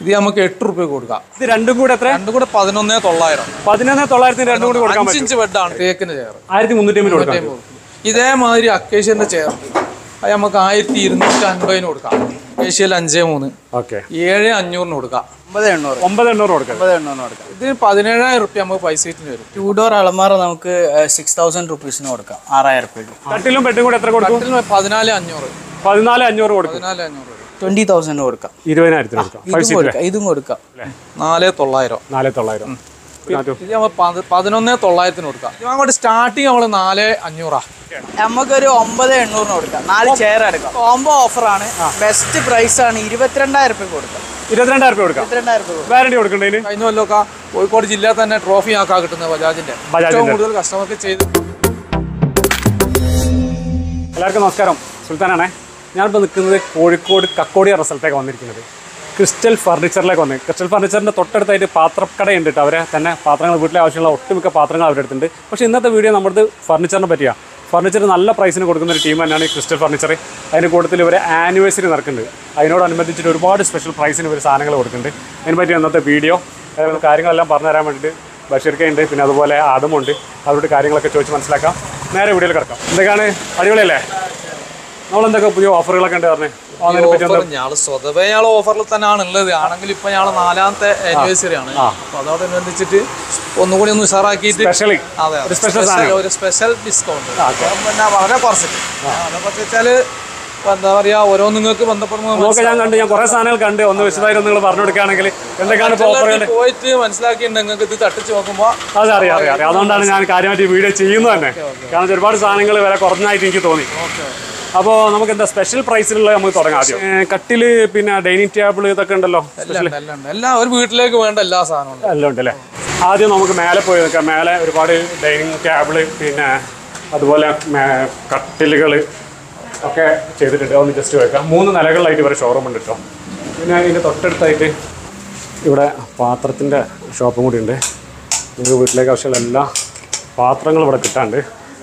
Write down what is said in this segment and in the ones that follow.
ഇത് നമുക്ക് എട്ട് റുപ്യ കൊടുക്കാം ഇത് രണ്ടും കൂടെ എത്ര രണ്ടും കൂടെ പതിനൊന്നേ തൊള്ളായിരം പതിനൊന്ന് തൊള്ളായിരത്തിന് രണ്ടും കൂടി കൊടുക്കാൻ അഞ്ച് ഇഞ്ച് ബെഡാണ് തേക്കിന്റെ ചെയർ ആയിരത്തി മുന്നൂറ്റി അമ്പത് കൊടുക്കാം ഇതേമാതിരി അക്കേഷ്യന്റെ ചെയർ അത് നമുക്ക് ആയിരത്തി ഇരുന്നൂറ്റി അൻപതിന് കൊടുക്കാം ഏഷ്യയിൽ അഞ്ചേ മൂന്ന് ഓക്കെ ഏഴ് അഞ്ഞൂറിന് കൊടുക്കാം ഒമ്പത് എണ്ണൂറ് ഒമ്പത് എണ്ണൂറ് കൊടുക്കാം ഒമ്പത് എണ്ണൂറ് കൊടുക്കാം ഇത് പതിനേഴായിരം റുപ്യ നമുക്ക് പൈസ വരും ടൂ ഡോർ അളമാറ നമുക്ക് സിക്സ് തൗസൻഡ് റുപ്പീസിന് കൊടുക്കാം ആറായിരം റുപ്യക്ക് കട്ടിലും ബെഡും കൂടെ എത്ര കൊടുക്കും ഇതിൽ പതിനാല് അഞ്ഞൂറ് പതിനാല് അഞ്ഞൂറ് കൊടുക്കും പതിനാല് അഞ്ഞൂറ് വരും. ട്വന്റി തൗസൻഡ് കൊടുക്കാം ഇരുപതിനായിരത്തിന് കൊടുക്കാം ഫൈവ് ഇതും സീറ്റ് കൊടുക്കാം ഇതും കൊടുക്കാം നാല് തൊള്ളായിരം നാല് തൊള്ളായിരം ഇത് നമ്മൾ പത്- പതിനൊന്ന് തൊള്ളായിരത്തിന് കൊടുക്കാം ഇത് അങ്ങോട്ട് സ്റ്റാർട്ടിങ് നമ്മൾ നാല് അഞ്ഞൂറാ നമുക്കൊരു ഒമ്പത് എണ്ണൂറിന് കൊടുക്കാം നാല് ചെയർ എടുക്കാം കോംബോ ഓഫറാണ് ബെസ്റ്റ് പ്രൈസ് ആണ് ഇരുപത്തിരണ്ടായിരം റുപ്യ കൊടുക്കാം ഇരുപത്തിരണ്ടായിരം രൂപ കൊടുക്കാം ഇരുപത്തിരണ്ടായിരം റുപ്യ കൊടുക്കാം വാറണ്ടി കൊടുക്കണ്ടതിന് കഴിഞ്ഞ കൊല്ലമൊക്കെ കോഴിക്കോട് ജില്ലയിൽ തന്നെ ട്രോഫി ആക്കാ കിട്ടുന്നത് ബജാജിന്റെ ബജാജിന്റെ. ഏറ്റവും കൂടുതൽ കസ്റ്റമർക്ക് ചെയ്ത് എല്ലാവർക്കും നമസ്കാരം സുൽത്താനാണേ ഞാനിപ്പോൾ നിൽക്കുന്നത് കോഴിക്കോട് കക്കോടി എന്ന സ്ഥലത്തേക്ക് വന്നിരിക്കുന്നത് ക്രിസ്റ്റൽ ഫർണിച്ചറിലേക്ക് വന്നത് ക്രിസ്റ്റൽ ഫർണിച്ചറിൻ്റെ തൊട്ടടുത്തായിട്ട് പാത്രക്കടയുണ്ട് കേട്ടോ അവരെ തന്നെ പാത്രങ്ങൾ വീട്ടിലെ ആവശ്യമുള്ള ഒട്ടുമിക്ക പാത്രങ്ങൾ അവരുടെ അടുത്തുണ്ട് പക്ഷേ ഇന്നത്തെ വീഡിയോ നമ്മുടെ ഫർണിച്ചറിനെ പറ്റിയാണ് ഫർണിച്ചർ നല്ല പ്രൈസിന് കൊടുക്കുന്ന ഒരു ടീം തന്നെയാണ് ഈ ക്രിസ്റ്റൽ ഫർണിച്ചർ അതിൻ്റെ കൂട്ടത്തിൽ ഇവരെ ആനിവേഴ്സറി നടക്കുന്നുണ്ട് അതിനോടനുബന്ധിച്ചിട്ട് ഒരുപാട് സ്പെഷ്യൽ പ്രൈസിന് ഇവർ സാധനങ്ങൾ കൊടുക്കുന്നുണ്ട് അതിനെ പറ്റി ഇന്നത്തെ വീഡിയോ അതായത് കാര്യങ്ങളെല്ലാം പറഞ്ഞു തരാൻ വേണ്ടിയിട്ട് ബഷീർക്കയുണ്ട് പിന്നെ അതുപോലെ ആദമുണ്ട് അവരോട് കാര്യങ്ങളൊക്കെ ചോദിച്ച് മനസ്സിലാക്കാം നേരെ വീഡിയോയിൽ കിടക്കാം എന്തൊക്കെയാണ് അടിപൊളിയല്ലേ നമ്മളെന്തൊക്കെ പുതിയ ഓഫറുകളൊക്കെ ഉണ്ട് പറഞ്ഞേ അതിനെ പറ്റി ഓഫർ ഞാള് സ്വതവേ ഞാള് ഓഫറിൽ തന്നെയാണ് ഉള്ളത് ആണെങ്കിൽ ഇപ്പൊ ഞാള് നാലാമത്തെ ആനിവേഴ്സറി ആണ് അപ്പൊ അതോടനുബന്ധിച്ചിട്ട് ഒന്നുകൂടി ഒന്ന് ഉഷാറാക്കിയിട്ട് സ്പെഷ്യലി അതെ ഒരു special സ്പെഷ്യൽ ഒരു സ്പെഷ്യൽ ഡിസ്കൗണ്ട് പിന്നെ വളരെ കുറച്ചിട്ട് അതൊക്കെ വെച്ചാല് ഇപ്പൊ എന്താ പറയാ ഓരോ നിങ്ങൾക്ക് ബന്ധപ്പെടുമ്പോൾ നോക്കെ ഞാൻ കണ്ട് ഞാൻ കുറേ സാധനങ്ങൾ കണ്ട് ഒന്ന് വിശദമായിട്ട് നിങ്ങൾ പറഞ്ഞു കൊടുക്കുകയാണെങ്കിൽ എന്തൊക്കെയാണ് ഇപ്പോൾ ഓഫറുകൾ പോയിട്ട് മനസ്സിലാക്കിയിട്ട് നിങ്ങൾക്ക് ഇത് തട്ടിച്ച് നോക്കുമ്പോ അതെ അറിയാം അറിയാം അറിയാം അതുകൊണ്ടാണ് ഞാൻ കാര്യമായിട്ട് ഈ വീഡിയോ ചെയ്യുന്നത് തന്നെ കാരണം ഒരുപാട് സാധനങ്ങൾ വില കുറഞ്ഞായിട്ട് എനിക്ക് തോന്നി അപ്പോൾ നമുക്ക് എന്താ സ്പെഷ്യൽ പ്രൈസിലുള്ള നമുക്ക് തുടങ്ങാം ആദ്യം ഏ, കട്ടില് പിന്നെ ഡൈനിങ് ടേബിൾ ഇതൊക്കെ ഉണ്ടല്ലോ എല്ലാം ഉണ്ട്, എല്ലാം ഉണ്ട്. എല്ലാം ഒരു വീട്ടിലേക്ക് വേണ്ട എല്ലാ സാധനവും ഉണ്ട്. എല്ലാം ഉണ്ട് അല്ലേ ആദ്യം നമുക്ക് മേലെ പോയി നിൽക്കാം മേലെ ഒരുപാട് ഡൈനിങ് ടേബിള് പിന്നെ അതുപോലെ കട്ടിലുകൾ ഒക്കെ ചെയ്തിട്ടുണ്ട് ഒന്ന് ജസ്റ്റ് വെക്കാം മൂന്ന് നിലകളിലായിട്ട് ഇവരെ ഷോറൂം ഉണ്ട് കേട്ടോ പിന്നെ അതിൻ്റെ തൊട്ടടുത്തായിട്ട് ഇവിടെ പാത്രത്തിൻ്റെ ഷോപ്പും കൂടി ഉണ്ട് നിങ്ങൾക്ക് വീട്ടിലേക്ക് ആവശ്യമുള്ള എല്ലാ പാത്രങ്ങളും ഇവിടെ കിട്ടാണ്ട്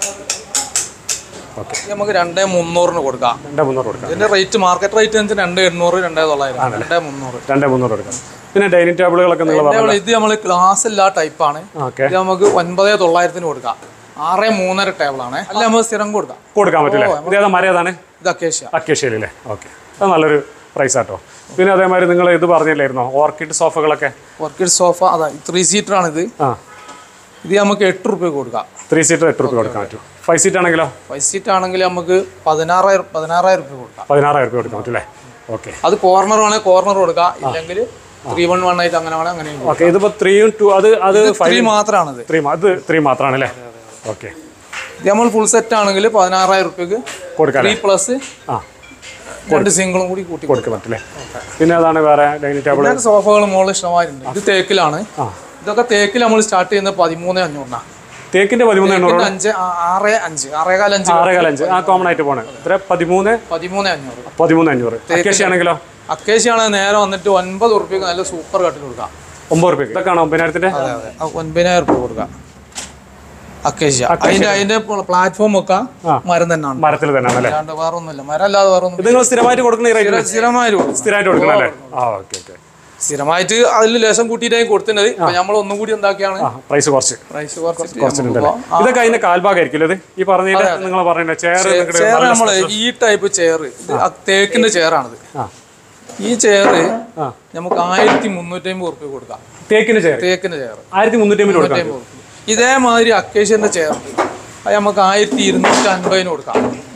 ഓക്കെ ഇത് നമുക്ക് രണ്ടേ മുന്നൂറിന് കൊടുക്കാം രണ്ടേ മുന്നൂറ് കൊടുക്കാം ഇതിന്റെ റേറ്റ് മാർക്കറ്റ് റേറ്റ് എന്ന് വെച്ചാൽ രണ്ട് എണ്ണൂറ് രണ്ടേ തൊള്ളായിരം രണ്ടേ മുന്നൂറ് രണ്ടേ മുന്നൂറ് കൊടുക്കാം പിന്നെ ഡൈനിങ് ടേബിളുകളൊക്കെ നിങ്ങൾ പറഞ്ഞു ഇതേപോലെ ഇത് നമ്മൾ ഗ്ലാസ് ഇല്ലാ ടൈപ്പാണ് ഓക്കെ ഇത് നമുക്ക് ഒൻപതേ തൊള്ളായിരത്തിന് കൊടുക്കാം ആറ് മൂന്നര ടേബിൾ ആണ് അല്ല നമുക്ക് സ്ഥിരം കൊടുക്കാം കൊടുക്കാൻ പറ്റില്ലേ ഇതേതാ മര ഏതാണ് ഇത് അക്കേഷ്യ അക്കേഷ്യയിലല്ലേ ഓക്കെ അത് നല്ലൊരു പ്രൈസ് ആട്ടോ പിന്നെ അതേമാതിരി നിങ്ങൾ ഇത് പറഞ്ഞില്ലായിരുന്നോ ഓർക്കിഡ് സോഫകളൊക്കെ വർക്കിഡ് സോഫ അതാ ത്രീ സീറ്റർ ആണ് ഇത് ആ ഇത് നമുക്ക് എട്ട് റുപ്യ കൊടുക്കാം ത്രീ സീറ്റർ എട്ട് റുപ്യ കൊടുക്കാൻ പറ്റും ഫൈവ് സീറ്റ് ആണെങ്കിലോ ഫൈവ് സീറ്റ് ആണെങ്കിൽ നമുക്ക് പതിനാറായിരം പതിനാറായിരം റുപ്യ കൊടുക്കാം പതിനാറായിരം റുപ്യ കൊടുക്കാൻ പറ്റും അല്ലേ ഓക്കെ അത് കോർണർ വേണേൽ കോർണർ കൊടുക്കാം ഇല്ലെങ്കിൽ ത്രീ വൺ വൺ ആയിട്ട് അങ്ങനെ വേണേൽ അങ്ങനെ ഓക്കെ ഇതിപ്പോൾ ത്രീയും ടു അത് അത് ത്രീ മാത്രമാണിത് ത്രീ അത് ത്രീ മാത്രമാണ് അല്ലേ ഓക്കെ ഇത് നമ്മൾ ഫുൾ സെറ്റ് ആണെങ്കിൽ പതിനാറായിരം റുപ്യക്ക് കൊടുക്കാം ത്രീ പ്ലസ് ആ രണ്ട് സിംഗിളും കൂടി കൂട്ടി കൊടുക്കാൻ പറ്റില്ലേ പിന്നെ അതാണ് വേറെ ഡൈനിങ് ടേബിൾ പിന്നെ സോഫകൾ മുകളിൽ ഇഷ്ടമായിട്ടുണ്ട് ഇത് തേക്കിലാണ് ആ ഇതൊക്കെ തേക്കിൽ നമ്മൾ സ്റ്റാർട്ട് ചെയ്യുന്നത് പതിമൂന്ന് അഞ്ഞൂറിനാണ് തേക്കിന്റെ പതിമൂന്ന് എണ്ണൂറ് അഞ്ച് ആ- ആറ് അഞ്ച് ആറേകാൽ അഞ്ച് ആറേകാൽ അഞ്ച് ആ കോമൺ ആയിട്ട് പോണേ ഇത്ര പതിമൂന്ന് പതിമൂന്ന് അഞ്ഞൂറ് പതിമൂന്ന് അഞ്ഞൂറ് അക്കേഷ്യ ആണെങ്കിലോ അക്കേഷ്യാണ് നേരെ വന്നിട്ട് ഒൻപത് ഉറുപ്പ്യക്ക് നല്ല സൂപ്പർ കട്ടിൽ കൊടുക്കാം ഒമ്പത് റുപ്യ ഇതൊക്കെയാണോ ഒമ്പതിനായിരത്തിന്റെ അതെ അതെ ആ ഒൻപതിനായിരം ഉറുപ്പ്യ കൊടുക്കാം അക്കേഷ്യ അതിന്റെ അതിന്റെ പ്ലാറ്റ്ഫോം ഒക്കെ മരം തന്നെയാണ് മരത്തിൽ തന്നെയാണ് അല്ലേ അല്ലാണ്ട് വേറെ ഒന്നുമില്ല മരം അല്ലാതെ വേറെ ഒന്നും ഇത് നിങ്ങൾ സ്ഥിരമായിട്ട് കൊടുക്കുന്ന ഈ റേറ്റ് സ്ഥിരമായിട്ട് കൊടുക്കും സ്ഥിരമായിട്ട് കൊടുക്കണം അല്ലേ ആ ഓക്കെ ഓക്കെ സ്ഥിരമായിട്ട് അതിൽ ലേശം കൂട്ടിയിട്ടായി കൊടുക്കുന്നത് ഇപ്പൊ നമ്മൾ ഒന്നും കൂടി എന്താക്കിയാണ് ആ പ്രൈസ് കുറച്ച് പ്രൈസ് കുറച്ചിട്ട് കുറച്ചിട്ടുണ്ട് നമുക്ക് അല്ലേ ഇതൊക്കെ അതിന്റെ കാൽഭാഗമായിരിക്കും ഇത് ഈ പറഞ്ഞതിന്റെ നിങ്ങൾ പറയുന്ന ചെയർ ചെയർ നമ്മള് ഈ ടൈപ്പ് ചെയർ ഇത് അ- തേക്കിന്റെ ചെയറാണിത് ആ ഈ ചെയർ ആ. നമുക്ക് ആയിരത്തി മുന്നൂറ്റി അമ്പത് ഉറുപ്പ്യ കൊടുക്കാം തേക്കിന്റെ ചെയർ തേക്കിന്റെ ചെയർ ആയിരത്തി മുന്നൂറ്റി അമ്പത് കൊടുക്കാം ഇതേമാതിരി അക്കേഷ്യന്റെ ചെയർ അത് നമുക്ക് ആയിരത്തി ഇരുന്നൂറ്റി അൻപതിന് കൊടുക്കാം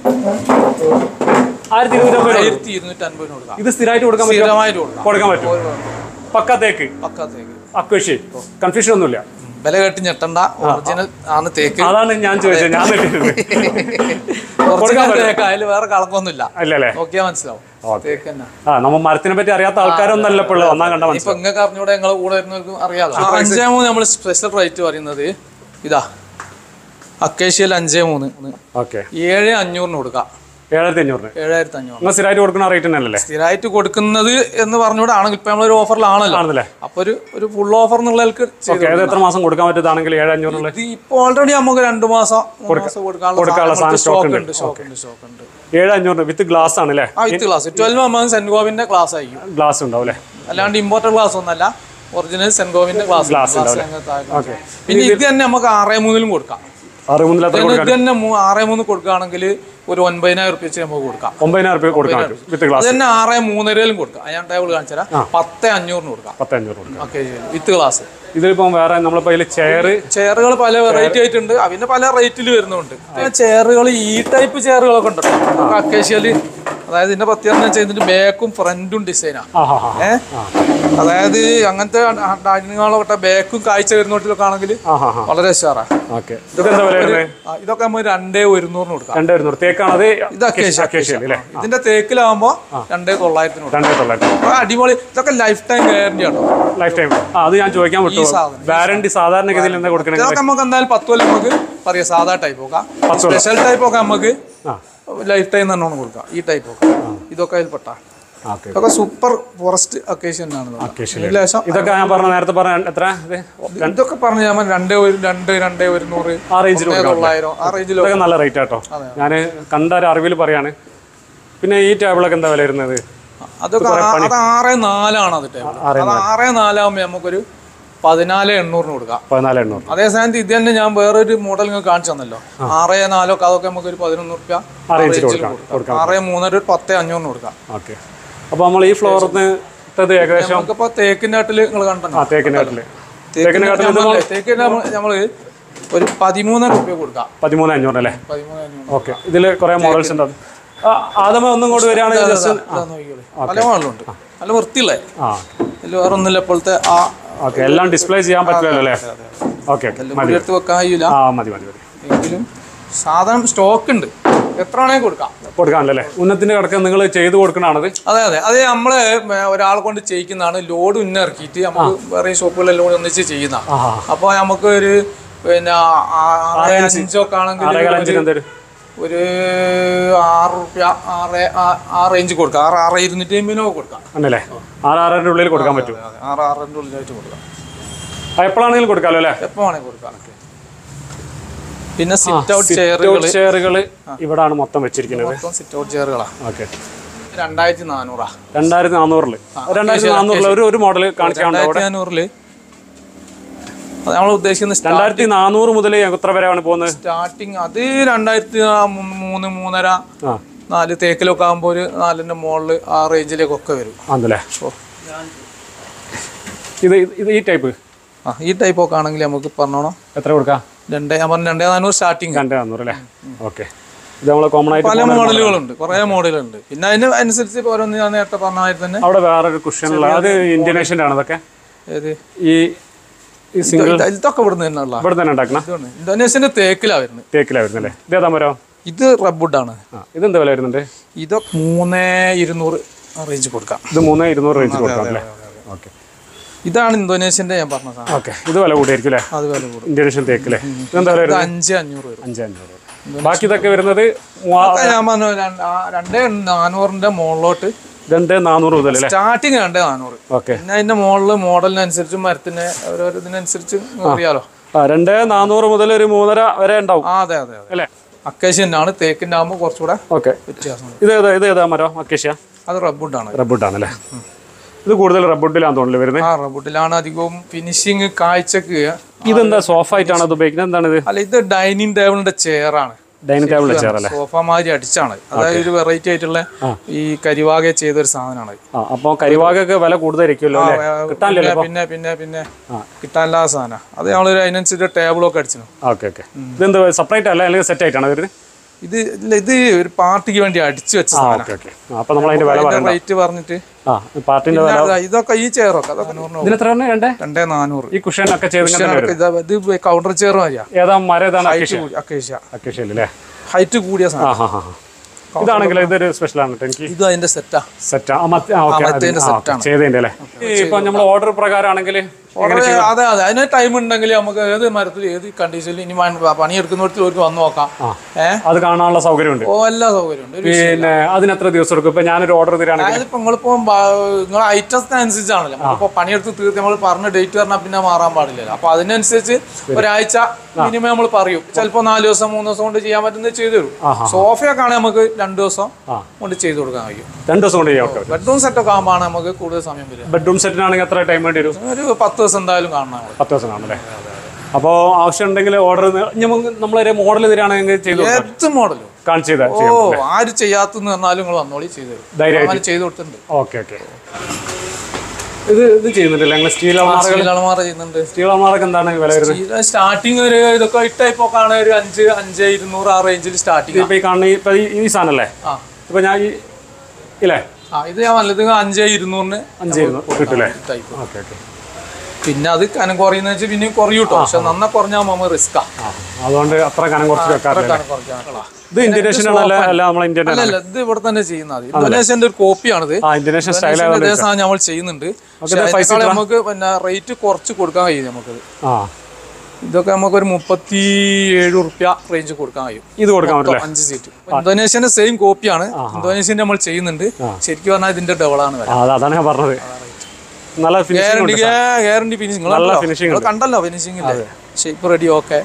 ആയിരത്തി ഇരുന്നൂറ്റി അമ്പത് ആയിരത്തി ഇരുന്നൂറ്റി അൻപതിന് കൊടുക്കാം ഇത് സ്ഥിരമായിട്ട് കൊടുക്കാൻ പറ്റും സ്ഥിരമായിട്ട് കൊടുക്കാം കൊടുക്കാൻ പറ്റും പക്ക തേക്ക് പക്കാ തേക്ക് അക്വേഷ്യ കൺഫ്യൂഷൻ ഒന്നുമില്ല വില കെട്ടി ഞെട്ടണ്ട ഒറിജിനൽ ആണ് തേക്ക് അതാണ് ഞാൻ ചോദിച്ചത് ഞാൻ തെറ്റിയത് ഒറിജിനൽ തേക്ക് അതിൽ വേറെ കളക്കൊന്നുമില്ല അല്ലല്ലേ നോക്കിയാൽ മനസ്സിലാവും ഓക്കെ തേക്ക് തന്നെ ആ നമ്മ മരത്തിനെ പറ്റി അറിയാത്ത ആൾക്കാരൊന്നല്ല ഇപ്പോൾ ഉള്ളത് ഒന്നാം കണ്ട ഇപ്പൊ മനസ്സിലാവും നിങ്ങൾക്ക് അറിഞ്ഞൂടെ ഞങ്ങളെ കൂടെ വരുന്നവർക്കും അറിയാലോ അഞ്ചേ മൂന്ന് നമ്മൾ സ്പെഷ്യൽ റേറ്റ് പറയുന്നത് ഇതാ അക്കേഷ്യയിൽ അഞ്ചേ മൂന്ന് ഓക്കെ ഏഴ് അഞ്ഞൂറിന് കൊടുക്കാം ഏഴായിരത്തി അഞ്ഞൂറിന് ഏഴായിരത്തി അഞ്ഞൂറ് നിങ്ങൾ സ്ഥിരമായിട്ട് കൊടുക്കുന്ന റേറ്റ് തന്നെയല്ലേ സ്ഥിരമായിട്ട് കൊടുക്കുന്നത് എന്ന് പറഞ്ഞൂടെ ആണെങ്കിൽ ഇപ്പൊ നമ്മളൊരു ഓഫറിലാണല്ലോ ആണല്ലേ അപ്പൊ ഒരു ഒരു ഫുൾ ഓഫർ എന്നുള്ളവർക്ക് ഓക്കെ അത് എത്ര മാസം കൊടുക്കാൻ പറ്റുന്നതാണെങ്കിൽ ഏഴ് അഞ്ഞൂറിനുള്ള ഇത് ഇപ്പൊ ഓൾറെഡി നമുക്ക് രണ്ടു മാസം മൂന്ന് മാസം കൊടുക്കാനുള്ള സാധനം stock സ്റ്റോക്ക് ഉണ്ട്. ഉണ്ട് സ്റ്റോക്ക് ഉണ്ട് സ്റ്റോക്ക് ഉണ്ട് ഏഴ് അഞ്ഞൂറിന് വിത്ത് ഗ്ലാസ് ആണ് അല്ലേ ആ വിത്ത് ക്ലാസ് ട്വൽവ് അമ്മ സെന്റ് ഗോവിന്റെ ക്ലാസ് ആയിരിക്കും ഗ്ലാസ് ഉണ്ടാവും അല്ലേ അല്ലാണ്ട് ഇമ്പോർട്ടഡ് ഗ്ലാസ് ഒന്നല്ല ഒറിജിനൽ സെൻഗോവിന്റെ ഗ്ലാസ് Glass ഗ്ലാസ് ഉണ്ടാവും. ഞങ്ങൾ താഴെ ഓക്കെ പിന്നെ ഇത് തന്നെ നമുക്ക് ആറേ മൂന്നിലും കൊടുക്കാം ആറ് മൂന്നിൽ എത്ര ഇത് കൊടുക്കാൻ തന്നെ മൂ- ആറേ മൂന്ന് കൊടുക്കുകയാണെങ്കിൽ ഒരു ഒൻപതിനായിരം റുപ്യ വെച്ച് നമുക്ക് കൊടുക്കാം ഒമ്പതിനായിരം രൂപ കൊടുക്കാൻ പറ്റും വിത്ത് അത് ഗ്ലാസ് തന്നെ ആറേ മൂന്നരയിലും കൊടുക്കാം ഞാൻ ടേബിൾ കാണിച്ചു തരാം പത്ത് അഞ്ഞൂറിന് കൊടുക്കാം പത്ത് അഞ്ഞൂറ് കൊടുക്കാം ഓക്കെ വിത്ത് ഗ്ലാസ് ഇതിലിപ്പം വേറെ നമ്മളിപ്പോൾ അതിൽ ചെയർ ചെയറുകൾ പല വെറൈറ്റി ആയിട്ടുണ്ട് അതിന് പല റേറ്റിൽ വരുന്നുണ്ട് ചെയറുകൾ ഈ ടൈപ്പ് ചെയറുകളൊക്കെ ഉണ്ട് അക്കേഷ്യല് അതായത് ഇതിന്റെ പ്രത്യേകത എന്ന് വെച്ചാൽ ഇതിന്റെ ബാക്കും ഫ്രണ്ടും ഡിസൈനാണ് ആ ഹാ ഹാ ഏഹ് അതായത് അങ്ങനത്തെ ഡൈനിങ് ഹാളൊക്കെ ബാക്കും കാഴ്ച വരുന്നോട്ടിലൊക്കെ ആണെങ്കിൽ ആ ഹാ ഹാ വളരെ ഉഷാറാ ഓക്കെ ഇതെന്താ വില വരുന്നത് ആ, ഇതൊക്കെ നമ്മൾ രണ്ടേ ഒരുന്നൂറിന് കൊടുക്കാം രണ്ട് വരുന്നൂറ് തേക്കാണത് ഇത് അക്കേഷ്യ അക്കേഷ്യ അല്ലേ ഇതിന്റെ തേക്കിലാവുമ്പോ രണ്ടേ തൊള്ളായിരത്തിന് കൊടുക്കാം രണ്ടേ തൊള്ളായിരത്തി അപ്പൊ അടിപൊളി ഇതൊക്കെ ലൈഫ് ടൈം ഗ്യാരണ്ടി ആണോ ലൈഫ് ടൈം ആ അത് ഞാൻ ചോദിക്കാൻ വിട്ടു സാധനം, വാറണ്ടി സാധാരണഗതിയിൽ എന്താ കൊടുക്കണമെങ്കിൽ ഇതൊക്കെ നമുക്ക് എന്തായാലും പത്ത് കൊല്ലം നമുക്ക് പറയാം സാധാ ടൈപ്പ് നോക്കാം പത്ത് കൊല്ലം. സ്പെഷ്യൽ ടൈപ്പ് ഒക്കെ നമുക്ക് ആ ലൈഫ് ടൈം തന്നെയാണ് കൊടുക്കാം ഈ ടൈപ്പ് ഒക്കെ ഇതൊക്കെ അതിൽപ്പെട്ട ഓക്കെ ഇതൊക്കെ സൂപ്പർ ഫോറസ്റ്റ് അക്കേഷൻ ആണ് അക്കേഷ്യ ഇതിന് ലേശം ഇതൊക്കെ ഞാൻ പറഞ്ഞ നേരത്തെ പറഞ്ഞ എത്ര ഇത് ഇതൊക്കെ പറഞ്ഞു ഞാൻ രണ്ടേ ഒരു രണ്ട് രണ്ടേ ഒരുന്നൂറ് ആ റേഞ്ചിൽ ഒന്നേ കൊടുക്കാം തൊള്ളായിരം ആ റേഞ്ചിലോ ഇതൊക്കെ നല്ല റേറ്റ് ആട്ടോ ഞാൻ കണ്ട ഒരു അറിവിൽ പറയാണ് പിന്നെ ഈ ടേബിളൊക്കെ എന്താ വില വരുന്നത് അതൊക്കെ ആ- അത് ആറ് നാലാണ് അത് ടേബിൾ അത് ആറ് നാലാകുമ്പോൾ നമുക്കൊരു പതിനാല് എണ്ണൂറിന് കൊടുക്കാം പതിനാല് എണ്ണൂറ് അതേ സ്ഥാനത്ത് ഇത് തന്നെ ഞാൻ വേറൊരു മോഡൽ നിങ്ങൾക്ക് കാണിച്ചു തന്നല്ലോ ആറ് നാലോ ഒക്കെ അതൊക്കെ നമുക്ക് ഒരു പതിനൊന്ന് റുപ്യ ആ റേഞ്ചിൽ കൊടുക്കാം കൊടുക്കാം ആറ് മൂന്നര ഒരു പത്ത് അഞ്ഞൂറിന് കൊടുക്കാം ഓക്കെ അപ്പോൾ നമ്മൾ ഈ ഫ്ലോറിൽ നിന്ന് ഏകദേശം നമുക്കിപ്പോ തേക്കിന്റെ നാട്ടില് നിങ്ങൾ ആ കണ്ടോ തേക്കിൻ്റെ കാട്ടിൽ തേക്കിന്റെ തേക്കിന്റെ നമ്മള് ഒരു പതിമൂന്ന് റുപ്യ കൊടുക്കാം പതിമൂന്ന് അഞ്ഞൂറല്ലേ പതിമൂന്ന് അഞ്ഞൂറ് ഓക്കെ ഇതിൽ കുറേ മോഡൽസ് ഉണ്ട് ആ, ആദമ ഒന്നും കൂടി വരികയാണെങ്കിൽ ജസ്റ്റ് ഇതാ നോക്കിക്കോളി. പല മോഡലുണ്ട് നല്ല വൃത്തിയുള്ളേ ആ ഇതിൽ വേറെ ഒന്നുമില്ല ഇപ്പോഴത്തെ ആ ഓക്കെ എല്ലാം ഡിസ്പ്ലേ ചെയ്യാൻ പറ്റുമല്ലോ അല്ലേ ഓക്കെ ഓക്കെ എല്ലാം മതി കൂടി എടുത്ത് വെക്കാൻ കഴിയില്ല ആ മതി മതി മതി എങ്കിലും സാധനം സ്റ്റോക്ക് ഉണ്ട് എത്ര വേണമെങ്കിൽ കൊടുക്കാം കൊടുക്കാനല്ലേ ഉന്നത്തിന്റെ കിടക്ക നിങ്ങൾ ചെയ്ത് കൊടുക്കണാണത് അതെ അതെ അത് നമ്മള് ഒരാളെ കൊണ്ട് ചെയ്യിക്കുന്നതാണ് ലോഡ് ഉന്ന ഇറക്കിയിട്ട് നമുക്ക് വേറെ ഷോപ്പുകളിലെല്ലാം കൂടി ഒന്നിച്ച് ചെയ്യുന്ന ആ അപ്പൊ നമുക്ക് ഒരു പിന്നെ ആറ് അഞ്ചൊക്കെ ആണെങ്കിൽ ആറേകാൽ അഞ്ചിന് എന്തേലും ഒരു ആറ് റുപ്യ ആറ് ആ- ആ റേഞ്ച് കൊടുക്കാം ആറ് ആറ് ഇരുന്നൂറ്റി അമ്പതിനോ കൊടുക്കാം ആണല്ലേ ആറ് ആറരയുടെ ഉള്ളിൽ കൊടുക്കാൻ പറ്റും അതെ, ആറ് ആറിൻ്റെ ഉള്ളിലായിട്ട് കൊടുക്കാം ആ, എപ്പോഴാണെങ്കിലും കൊടുക്കാമല്ലോ അല്ലേ എപ്പോ വേണമെങ്കിൽ കൊടുക്കാം പിന്നെ സിറ്റ് ഔട്ട് ചെയറുകൾ ചെയറുകൾ ഇവിടാണ് മൊത്തം വെച്ചിരിക്കുന്നത് മൊത്തം സിറ്റ് ഔട്ട് ചെയറുകളാണ് ഓക്കെ രണ്ടായിരത്തി നാനൂറാ രണ്ടായിരത്തി നാനൂറില് രണ്ടായിരത്തി നാനൂറിൽ ഒരു ഒരു മോഡൽ കാണിക്കാണ്ട് രണ്ടായിരത്തി നാനൂറില് അത് നമ്മൾ ഉദ്ദേശിക്കുന്ന രണ്ടായിരത്തി നാനൂറ് മുതൽ എത്ര വരെയാണ് പോകുന്നത് സ്റ്റാർട്ടിങ് അത് രണ്ടായിരത്തി മൂന്ന് മൂന്നര ആ നാല് തേക്കിലൊക്കെ ആകുമ്പോൾ ഒരു നാലിൻ്റെ മുകളിൽ ആ റേഞ്ചിലേക്കൊക്കെ വരും ആണല്ലേ ഓ. ഇത് ഇത് ഇത് ഈ ടൈപ്പ് ആ ഈ ടൈപ്പ് ഒക്കെ ആണെങ്കിൽ നമുക്ക് പറഞ്ഞോണം എത്ര കൊടുക്കാം രണ്ടേ ഞാൻ പറഞ്ഞ രണ്ടേ നാനൂറ് സ്റ്റാർട്ടിങ് രണ്ട് നാനൂറ് അല്ലേ ഓക്കെ ഇത് നമ്മളെ കോമൺ ആയിട്ട് പല മോഡലുകളുണ്ട് കുറേ മോഡലുണ്ട് പിന്നെ അതിന് അനുസരിച്ച് ഓരോന്ന് ഞാൻ നേരത്തെ പറഞ്ഞ മാതിരി തന്നെ അവിടെ വേറൊരു കുഷ്യനുള്ള അത് ഇൻഡോനേഷ്യൻ്റെ ആണ് അതൊക്കെ ഏത് ഈ ഈ സിംഗിൾ ഇത് ഇതൊക്കെ ഇവിടുന്ന് തന്നെ ഉള്ള ഇവിടെ തന്നെ ഉണ്ടാക്കണ ഇന്തോനേഷ്യൻ്റെ തേക്കിലാണ് വരുന്നത് തേക്കിലാണ് വരുന്നല്ലേ ഇതേതാ മരം ഇത് റബ്ബുഡാണ് ആ ഇതെന്താ വില വരുന്നുണ്ട് ഇതൊക്കെ മൂന്ന് ഇരുന്നൂറ് റേഞ്ച് കൊടുക്കാം ഇത് മൂന്ന് ഇരുന്നൂറ് റേഞ്ച് കൊടുക്കാം അല്ലേ ഓക്കെ ഇതാണ് ഇന്തോനേഷ്യൻ്റെ ഞാൻ പറഞ്ഞ സാധനം ഓക്കെ ഇത് വില കൂടിയായിരിക്കും അല്ലേ അത് വില കൂടും ഇൻഡോനേഷ്യൻ തേക്കില്ലേ ഇതെന്താ വില ഇത് വരുന്നത് അഞ്ച് അഞ്ഞൂറ് വരും അഞ്ച് അഞ്ഞൂറ് ബാക്കി ഇതൊക്കെ വരുന്നത് മൂവാ- ഇതൊക്കെ ഞാൻ പറഞ്ഞു രണ്ട്- ആ രണ്ടേ നാനൂറിന്റെ മുകളിലോട്ട് രണ്ട് നാനൂറ് മുതൽ അല്ലേ സ്റ്റാർട്ടിങ് രണ്ടേ നാനൂറ് ഓക്കെ പിന്നെ അതിന്റെ മുകളിൽ മോഡലിനനുസരിച്ച് മരത്തിന് ഓരോ ഇതിനനുസരിച്ച് അറിയാലോ ആ രണ്ട് നാനൂറ് മുതൽ ഒരു മൂന്നര വരെ ഉണ്ടാവും ആ അതെ അതെ അതെ അല്ലേ അക്കേഷ്യൻ ആണ് തേക്കിന്റെ ആകുമ്പോൾ കുറച്ചുകൂടെ ഓക്കെ വ്യത്യാസം വരും. ഇത് ഏതാ ഇത് ഏതാ മരം അക്കേഷ്യ അത് റബ്ബുഡാണ് റബ്ബുട്ടാണല്ലേ ഇത് കൂടുതൽ റബ്ബുട്ടിലാന്ന് തോന്നുന്നു വരുന്നത് ആ റബ്ബുഡിലാണ് അധികവും ഫിനിഷിങ് കാഴ്ചക്ക് ഇതെന്താ സോഫ ആയിട്ടാണ് അത് ഉപയോഗിക്കുന്നത് എന്താണ് ഇത് അല്ല ഇത് ഡൈനിങ് ടേബിളിന്റെ ചെയർ ആണ് ഡൈനിങ് ടേബിളിൽ ചെയർ അല്ലേ സോഫ മാതിരി അടിച്ചാണ് അതായത് ഒരു വെറൈറ്റി ആയിട്ടുള്ള ഈ കരിവാകെ ചെയ്ത ഒരു സാധനമാണ് ആ അപ്പോൾ കരിവാകൊക്കെ വില കൂടുതലായിരിക്കുമല്ലോ അല്ലേ കിട്ടാനില്ലല്ലോ പിന്നെ പിന്നെ പിന്നെ കിട്ടാനില്ലാത്ത സാധനം അത് നമ്മളൊരു അതിനനുസരിച്ച് ടേബിളൊക്കെ അടിച്ചു ഓക്കെ ഓക്കെ ഇതെന്താ സെപ്പറേറ്റ് അല്ല അല്ലെങ്കിൽ സെറ്റ് ആയിട്ടാണ് വരുന്നത് ഇത് ഇല്ല ഇത് ഒരു പാർട്ടിക്ക് വേണ്ടി അടിച്ചു വെച്ച ആ സാധനം ഓക്കെ ഓക്കെ അപ്പോൾ നമ്മൾ അതിന്റെ വില പറയണ്ട റേറ്റ് പറഞ്ഞിട്ട് ആ പാർട്ടിന്റെ വില പിന്നെ അത് ഇതൊക്കെ ഈ ചെയറൊക്കെ അതൊക്കെ നൂറിന് ഇതിന് എത്ര തന്നെ രണ്ടേ രണ്ടേ നാനൂറ് ഈ കുഷൻ ഒക്കെ ചെയ്ത് ഇങ്ങനെ തന്നെ വരും ഇത് ഇത് കൗണ്ടർ ചെയർ മതിയാ ഏതാ മരം ഏതാണ് ഹൈറ്റ് അക്കേഷ്യ കൂടി അക്കേഷ്യ അക്കേഷ്യ അല്ലേ ഹൈറ്റ് കൂടിയ ആ സാധനം ഹാ ഹാ ഇതാണെങ്കിൽ ഇതൊരു സ്പെഷ്യലാണ് കേട്ടോ എനിക്ക് ഇത് അതിന്റെ സെറ്റാ സെറ്റാ ആ മറ്റേ ആ ഓക്കെ മറ്റേതിന്റെ set ആണ്. ചെയ്തതിന്റെ അല്ലേ ഇപ്പൊ നമ്മൾ ഓർഡർ പ്രകാരമാണെങ്കിൽ ഓർഡർ അതെ അതെ അതിന് ടൈം ഉണ്ടെങ്കിൽ നമുക്ക് ഏത് മരത്തിൽ ഏത് കണ്ടീഷനിൽ ഇനി മൺ- പണിയെടുക്കുന്നിടത്ത് അവർക്ക് വന്ന് നോക്കാം ഏഹ് അത് കാണാനുള്ള സൗകര്യമുണ്ട് ഓ എല്ലാ സൗകര്യമുണ്ട് ഒരു പിന്നെ അതിന് എത്ര ദിവസം എടുക്കും ഇപ്പൊ ഞാനൊരു ഓർഡർ തരാണെങ്കിൽ അതായത് ഇപ്പൊ നിങ്ങളിപ്പോ നിങ്ങളെ ഐറ്റത്തിനനുസരിച്ചാണല്ലോ നമ്മളിപ്പോ പണിയെടുത്ത് തീർത്ത് നമ്മൾ പറഞ്ഞ ഡേറ്റ് പറഞ്ഞാൽ പിന്നെ മാറാൻ പാടില്ലല്ലോ അപ്പൊ അതിനനുസരിച്ച് ഒരാഴ്ച മിനിമം നമ്മൾ പറയും ചിലപ്പോ നാല് ദിവസം മൂന്ന് ദിവസം കൊണ്ട് ചെയ്യാൻ പറ്റുന്നത് ചെയ്തു തരും സോഫയൊക്കെ ആണെങ്കിൽ നമുക്ക് രണ്ട് ദിവസം കൊണ്ട് ചെയ്തു കൊടുക്കാൻ കഴിയും രണ്ട് ദിവസം കൊണ്ട് ചെയ്യാം ഓക്കെ ബെഡ്റൂം സെറ്റൊക്കെ ആകുമ്പോൾ നമുക്ക് കൂടുതൽ സമയം വരിക ബെഡ്റൂം സെറ്റിനാണെങ്കിൽ എത്ര ടൈം വേണ്ടി വരും ഒരു പത്ത് ദിവസം എന്തായാലും കാണണം പത്ത് ദിവസം കാണുമല്ലേ അപ്പോൾ ആവശ്യം ഉണ്ടെങ്കിൽ ഓർഡർ നമുക്ക് നമ്മളൊരു മോഡൽ തരികയാണെങ്കിൽ ചെയ്തു കൊടുക്കാം. ഏത് മോഡലും കാണിച്ചു ചെയ്താൽ ഓ ആര് ചെയ്യാത്തെന്ന് പറഞ്ഞാലും നിങ്ങൾ വന്നോളി ചെയ്തു തരും ധൈര്യമായിട്ട്. അങ്ങനെ ചെയ്തു കൊടുത്തിട്ടുണ്ട് ഓക്കെ ഓക്കെ ഇത് ഇത് ചെയ്യുന്നുണ്ടല്ലേ ഞങ്ങൾ സ്റ്റീൽ അമാറുകൾ സ്റ്റീലളമാറ ചെയ്യുന്നുണ്ട് സ്റ്റീൽ അമാറൊക്കെ എന്താണ് വില വരുന്നത് സ്റ്റാർട്ടിങ് ഒരു ഇതൊക്കെ ഈ ടൈപ്പ് ഒക്കെ ആണ് ഒരു അഞ്ച് അഞ്ച് ഇരുന്നൂറ് ആ റേഞ്ചിൽ സ്റ്റാർട്ടിങ് ഇപ്പൊ ഈ കാണുന്ന ഈ- ഇപ്പൊ ഈ- ഈ സാധനല്ലേ ആ ഇപ്പൊ ഞാൻ ഈ ഇല്ലേ ആ ഇത് ഞാൻ നല്ലത് അഞ്ച് ഇരുന്നൂറിന് അഞ്ചായിരുന്നു കിട്ടൂലേ ടൈപ്പ് ഓക്കെ ഓക്കെ പിന്നെ അത് കനം കുറയുന്ന വെച്ചാൽ പിന്നെയും കുറയും കേട്ടോ പക്ഷെ നന്ന കുറഞ്ഞാൽ നമ്മൾ റിസ്ക്കാ ആ അതുകൊണ്ട് അത്ര കനം കുറച്ച് വെക്കാറില്ല കനം കുറയ്ക്കാൻ ഇത് ഇന്തോനേഷ്യൻ ആണല്ലോ അല്ല നമ്മളെ ഇന്ത്യൻ അല്ല അല്ല ഇത് ഇവിടെ തന്നെ ചെയ്യുന്നത് ഇന്തോനേഷ്യന്റെ ഒരു കോപ്പിയാണിത് ആ ഇന്തോനേഷ്യൻ സ്റ്റൈൽ ഇന്തോനേഷ്യന്റെ ഇതേ സാധനം നമ്മൾ ചെയ്യുന്നുണ്ട് പക്ഷെ അതിനേക്കാൾ നമുക്ക് പിന്നെ റേറ്റ് കുറച്ച് കൊടുക്കാൻ കഴിയും നമുക്കത് ആ ഇതൊക്കെ നമുക്ക് ഒരു മുപ്പത്തി ഏഴ് റുപ്യ റേഞ്ച് കൊടുക്കാൻ കഴിയും ഇത് കൊടുക്കാൻ പറ്റില്ല അഞ്ച് സീറ്റ് ഇന്തോനേഷ്യന്റെ സെയിം കോപ്പിയാണ് ഇന്തോനേഷ്യന്റെ നമ്മൾ ചെയ്യുന്നുണ്ട് ശരിക്കും പറഞ്ഞാൽ ഇതിന്റെ ഡബിളാണ് വില ആ അത് അതാണ് ഞാൻ പറഞ്ഞത് നല്ല ഫിനിഷിംഗ് ഗ്യാരണ്ടി ഗ്യാരണ്ടി ഫിനിഷിംഗ് നല്ല finishing നിങ്ങൾ കണ്ടല്ലോ ഫിനിഷിംഗ് ഇല്ലേ ഷേപ്പ് റെഡി ഓക്കെ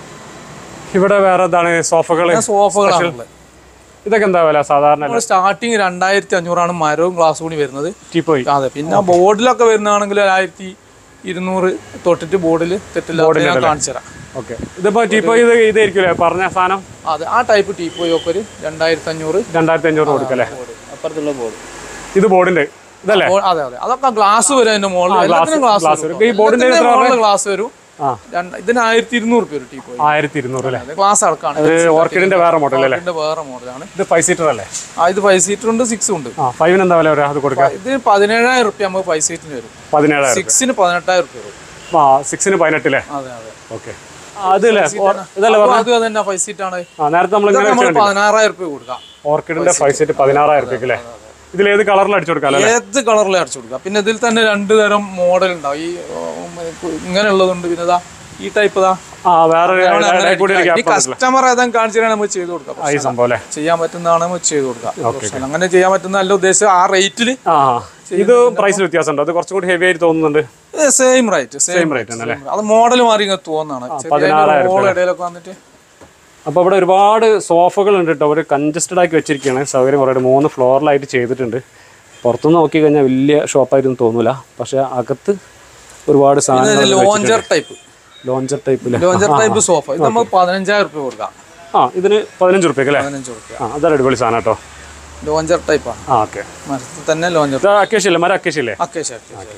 ഇവിടെ വേറെ എന്താണ് സോഫകള് സോഫകളാണുള്ളത് ഇതൊക്കെ എന്താ വില സാധാരണ നമ്മൾ സ്റ്റാർട്ടിങ് രണ്ടായിരത്തി അഞ്ഞൂറാണ് മരവും ഗ്ലാസ് കൂടി വരുന്നത് ടീപ്പോയി അതെ പിന്നെ ബോർഡിലൊക്കെ വരുന്നതാണെങ്കിൽ ആയിരത്തി ഇരുന്നൂറ് തൊട്ടിട്ട് ബോർഡിൽ തെറ്റില്ലാത്ത ഞാൻ കാണിച്ചു തരാം ഓക്കെ ഇതിപ്പോ ടീപ്പോയി ഇത് ഇതായിരിക്കുമല്ലേ പറഞ്ഞ സാധനം അതെ ആ ടൈപ്പ് ടീപ്പോയി ഒക്കെ ഒരു രണ്ടായിരത്തി അഞ്ഞൂറ് രണ്ടായിരത്തി അഞ്ഞൂറ് കൊടുക്കല്ലേ ബോർഡ് അപ്പുറത്തുള്ള ബോർഡ് ഇത് ബോർഡിന്റെ ഇതല്ലേ അതെ അതെ അതൊക്കെ ഗ്ലാസ് വരും അതിന്റെ മുകളിൽ എല്ലാത്തിനും glass ഗ്ലാസ് വരും. ഈ ബോർഡിന്റെ മുകളിൽ ഗ്ലാസ് വരും ആ രണ്ട്- ഇതിന് ആയിരത്തി ഇരുന്നൂറ് രൂപ ഒരു ടീപ്പോയി ആയിരത്തി ഇരുന്നൂറ് അല്ലേ ഗ്ലാസ് അടക്കാണ് ഇത് ഓർക്കിഡിന്റെ വേറെ മോഡൽ അല്ലേ ഇതിന്റെ വേറെ മോഡലാണ് ഇത് ഫൈവ് സീറ്റർ അല്ലേ ആ ഇത് ഫൈവ് സീറ്റർ ഉണ്ട് സിക്സ് ഉണ്ട് ആ ഫൈവിന് എന്താ വില വരാ അത് കൊടുക്കാം ഇത് പതിനേഴായിരം റുപ്യ നമുക്ക് ഫൈവ് സീറ്റിന് വരും പതിനേഴായിരം സിക്സിന് പതിനെട്ടായിരം റുപ്യ വരും ആ സിക്സിന് പതിനെട്ടില്ലേ അതെ അതെ ഓക്കെ അതല്ലേ ഓർ- ഇതല്ലേ അപ്പൊ അത് തന്നെ ഫൈവ് സീറ്റ് ആണ് ആ നേരത്തെ നമ്മൾ ഇങ്ങനെ നമ്മൾ പതിനാറായിരം റുപ്യ കൊടുക്കാം ഓർക്കിഡിന്റെ ഫൈവ് സീറ്റ് പതിനാറായിരം രൂപയ്ക്ക് അല്ലേ ഇതിൽ ഏത് കളറിൽ അടിച്ചു കൊടുക്കാം അല്ലേ ഏത് കളറിലും അടിച്ചു കൊടുക്കാം പിന്നെ ഇതിൽ തന്നെ രണ്ട് തരം മോഡൽ ഉണ്ടാവും ഈ ഇങ്ങനെയുള്ളതുണ്ട് പിന്നെ ഇതാ ഈ ടൈപ്പ് ഇതാ ആ വേറെ ഇടയിൽ കൂടി ഒരു ഈ ഗ്യാപ്പ് കസ്റ്റമർ ഏതാ കാണിച്ചു തരാൻ നമുക്ക് ചെയ്ത് കൊടുക്കാം ഈ സംഭവം അല്ലേ ചെയ്യാൻ പറ്റുന്നതാണ് നമുക്ക് ചെയ്ത് കൊടുക്കാം പക്ഷേ അങ്ങനെ ചെയ്യാൻ പറ്റുന്ന നല്ല ഉദ്ദേശം ആ റേറ്റിൽ ആ ഇത് പ്രൈസിൽ വ്യത്യാസമുണ്ടോ അത് കുറച്ചും കൂടി ഹെവി ആയിട്ട് തോന്നുന്നുണ്ട് സെയിം റേറ്റ് സെയിം റേറ്റ് ആണ് അല്ലേ അത് മോഡൽ മാറി ഇങ്ങനെ തോന്നാണ് മോൾ ഇടയിലൊക്കെ വന്നിട്ട് അപ്പോൾ ഇവിടെ ഒരുപാട് സോഫകൾ ഉണ്ട് കേട്ടോ അവർ കൺജസ്റ്റഡ് ആക്കി വെച്ചിരിക്കുകയാണ് സൗകര്യം കുറേ മൂന്ന് ഫ്ലോറിലായിട്ട് ചെയ്തിട്ടുണ്ട് പുറത്തുനിന്ന് നോക്കി കഴിഞ്ഞാൽ വലിയ ഷോപ്പായിട്ടൊന്നും തോന്നൂല പക്ഷേ അകത്ത് ഒരുപാട് സാധനങ്ങൾ ലോഞ്ചർ ടൈപ്പ് ലോഞ്ചർ ടൈപ്പില് ലോഞ്ചർ ടൈപ്പ് സോഫ ഇത് നമുക്ക് പതിനഞ്ചായിരം റുപ്യ കൊടുക്കാം ആ ഇതിന് പതിനഞ്ച് റുപ്യക്ക് അല്ലേ പതിനഞ്ച് റുപ്യ ആ അതൊരു അടിപൊളി സാധനം കേട്ടോ ലോഞ്ചർ ടൈപ്പാണ് ആ ഓക്കെ മരത്തിൽ തന്നെ ലോഞ്ചർ ഇത് അക്കേഷ്യല്ലേ മരം അക്കേഷ്യല്ലേ അക്കേഷ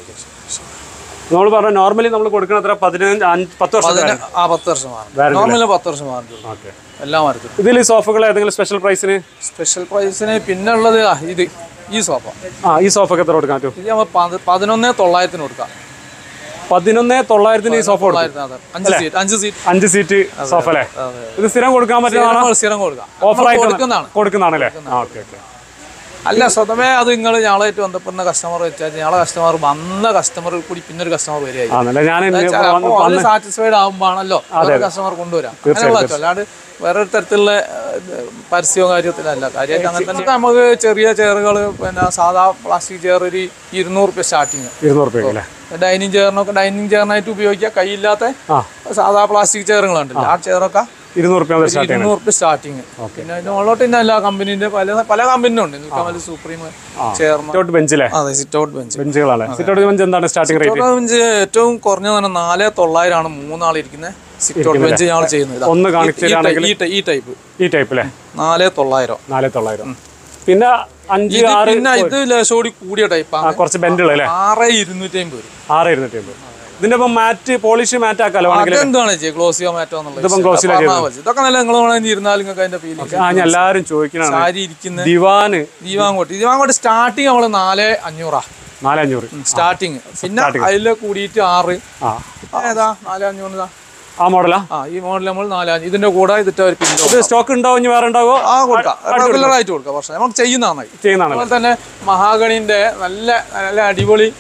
നമ്മൾ പറഞ്ഞ നോർമലി നമ്മൾ കൊടുക്കുന്ന അത്ര പതിനഞ്ച് അഞ്ച് പത്ത് വർഷം ആ പത്ത് വർഷം മാറും നോർമലി പത്ത് വർഷം മാറും ഓക്കെ എല്ലാ മരത്തിലും ഇതിൽ സോഫകൾ ഏതെങ്കിലും സ്പെഷ്യൽ പ്രൈസിന് സ്പെഷ്യൽ പ്രൈസിന് പിന്നെ ഉള്ളത് ആ, ഇത് ഈ സോഫ ആ ഈ സോഫക്ക് എത്ര കൊടുക്കാൻ പറ്റും ഇത് നമ്മൾ പത്- പതിനൊന്ന് തൊള്ളായിരത്തിന് കൊടുക്കാം പതിനൊന്ന് തൊള്ളായിരത്തിന് ഈ സോഫ കൊടുക്കും തൊള്ളായിരത്തി അതെ. അഞ്ച് സീറ്റ് അഞ്ച് സീറ്റ് അഞ്ച് സീറ്റ് സോഫ അല്ലേ അതെ. ഇത് സ്ഥിരം കൊടുക്കാൻ പറ്റുന്നതാണോ നമ്മൾ സ്ഥിരം കൊടുക്കാം ഓഫർ നമ്മൾ ആയിട്ട് കൊടുക്കുന്നതാണ് കൊടുക്കുന്നതാണല്ലേ ആ ഓക്കെ ഓക്കെ അല്ല സ്വതമേ അത് നിങ്ങൾ ഞങ്ങളായിട്ട് ബന്ധപ്പെടുന്ന കസ്റ്റമർ വെച്ചാൽ ഞങ്ങളെ കസ്റ്റമർ വന്ന കസ്റ്റമർ കൂടി പിന്നെ ഒരു കസ്റ്റമർ വരികയായി ആണല്ലേ ഞാൻ അപ്പോൾ അവര് സാറ്റിസ്ഫൈഡ് ആകുമ്പോഴാണല്ലോ കസ്റ്റമർ കൊണ്ടുവരാം അങ്ങനെയുള്ള ആറ്റം. അല്ലാണ്ട് വേറെ ഒരു തരത്തിലുള്ള ഏഹ്, പരസ്യമോ കാര്യത്തിലല്ല കാര്യമായിട്ട് അങ്ങനെ തന്നെ നമുക്ക് ചെറിയ ചെയറുകൾ പിന്നെ സാധാ പ്ലാസ്റ്റിക് ചെയർ ഒരു ഇരുന്നൂറ് റുപ്യ സ്റ്റാർട്ടിങ് ഇരുന്നൂറ് രൂപ അല്ലേ ഡൈനിങ് ചെയറിനൊക്കെ ഡൈനിങ് ചെയറിനായിട്ട് ഉപയോഗിക്കാം കയ്യില്ലാത്ത ആ സാധാ പ്ലാസ്റ്റിക് ചെയറുകളുണ്ടല്ലോ ആ ചെയറൊക്കെ ഇരുന്നൂറ് രൂപ മുതൽ സ്റ്റാർട്ട് ഇരുന്നൂറ് റുപ്യ സ്റ്റാർട്ടിങ് പിന്നെ അതിന് മുകളിലോട്ട് തന്നെ എല്ലാ കമ്പനീന്റെ പല പല കമ്പനിയും ഉണ്ട് നിൽക്കാൻ സുപ്രീം ചെയർമാൻ സിറ്റൗട്ട് ബെഞ്ചിലെ അതെ സിറ്റ് ഔട്ട് ബെഞ്ച് ബെഞ്ചുകളാണ് സിറ്റൗട്ട് ബെഞ്ച് എന്താണ് സ്റ്റാർട്ടിംഗ് റേറ്റ് ബെഞ്ച് ഏറ്റവും കുറഞ്ഞ തന്നെ നാല് തൊള്ളായിരമാണ് മൂന്നാൾ ഇരിക്കുന്നത് സിറ്റ് ഔട്ട് ബെഞ്ച് ഞങ്ങൾ ചെയ്യുന്നത് ഇതാ. ഒന്ന് ഈ- കാണിച്ചു ഈ തരാണെങ്കിൽ ടൈ- ഈ ടൈ- ഈ ടൈപ്പ് ഈ ടൈപ്പ് അല്ലേ നാല് തൊള്ളായിരം നാല് തൊള്ളായിരം പിന്നെ അഞ്ച് ഇത് ആറ് പിന്നെ ഇത് ലേശോടി കൂടിയ ആ, ടൈപ്പാണ് കുറച്ച് ബെൻഡുകൾ അല്ലേ ആറ് ഇരുന്നൂറ്റി അമ്പത് വരും ആറ് ഇരുന്നൂറ്റി അമ്പത് ഇതിന്റെ ഇപ്പം മാറ്റ് പോളിഷ് മാറ്റ് ആക്കാലോ വേണമെങ്കിൽ അതെന്താണ് ചെയ്യ ഗ്ലോസിയോ മാറ്റോ എന്നുള്ളത് ഇതിപ്പം glossy ലാ പറഞ്ഞാൽ മതി. ഇതൊക്കെ നല്ല നിങ്ങൾ വേണമെങ്കിൽ ഇരുന്നാലും നിങ്ങൾക്ക് അതിന്റെ ഫീലിംഗ് ആ ഞാൻ എല്ലാവരും ചോദിക്കണാണ് സാരി ഇരിക്കുന്ന ദിവാന് ദീവാങ്കോട്ട് ദീവാങ്കോട്ട് സ്റ്റാർട്ടിങ് നമ്മള് നാല് അഞ്ഞൂറാ നാലഞ്ഞൂറ് സ്റ്റാർട്ടിങ് പിന്നെ അതില് കൂടിയിട്ട് ആറ് ആ ഏതാ നാല് അഞ്ഞൂറ് ഇതാ. ആ മോഡലാ ആ ഈ മോഡൽ നമ്മൾ നാല് അഞ്ഞൂറ് ഇതിന്റെ കൂടെ ഇതിട്ട് ഒരു പിന്നോ ഇത് സ്റ്റോക്ക് ഉണ്ടാവും ഇനി വേറെ ഉണ്ടാവോ ആ കൊടുക്കാം റെഗുലർ ആയിട്ട് കൊടുക്കാം പക്ഷെ നമുക്ക് ചെയ്യുന്നതാണ് ചെയ്യുന്നതാണ് അതുപോലെ തന്നെ മഹാഗണിന്റെ നല്ല നല്ല അടിപൊളി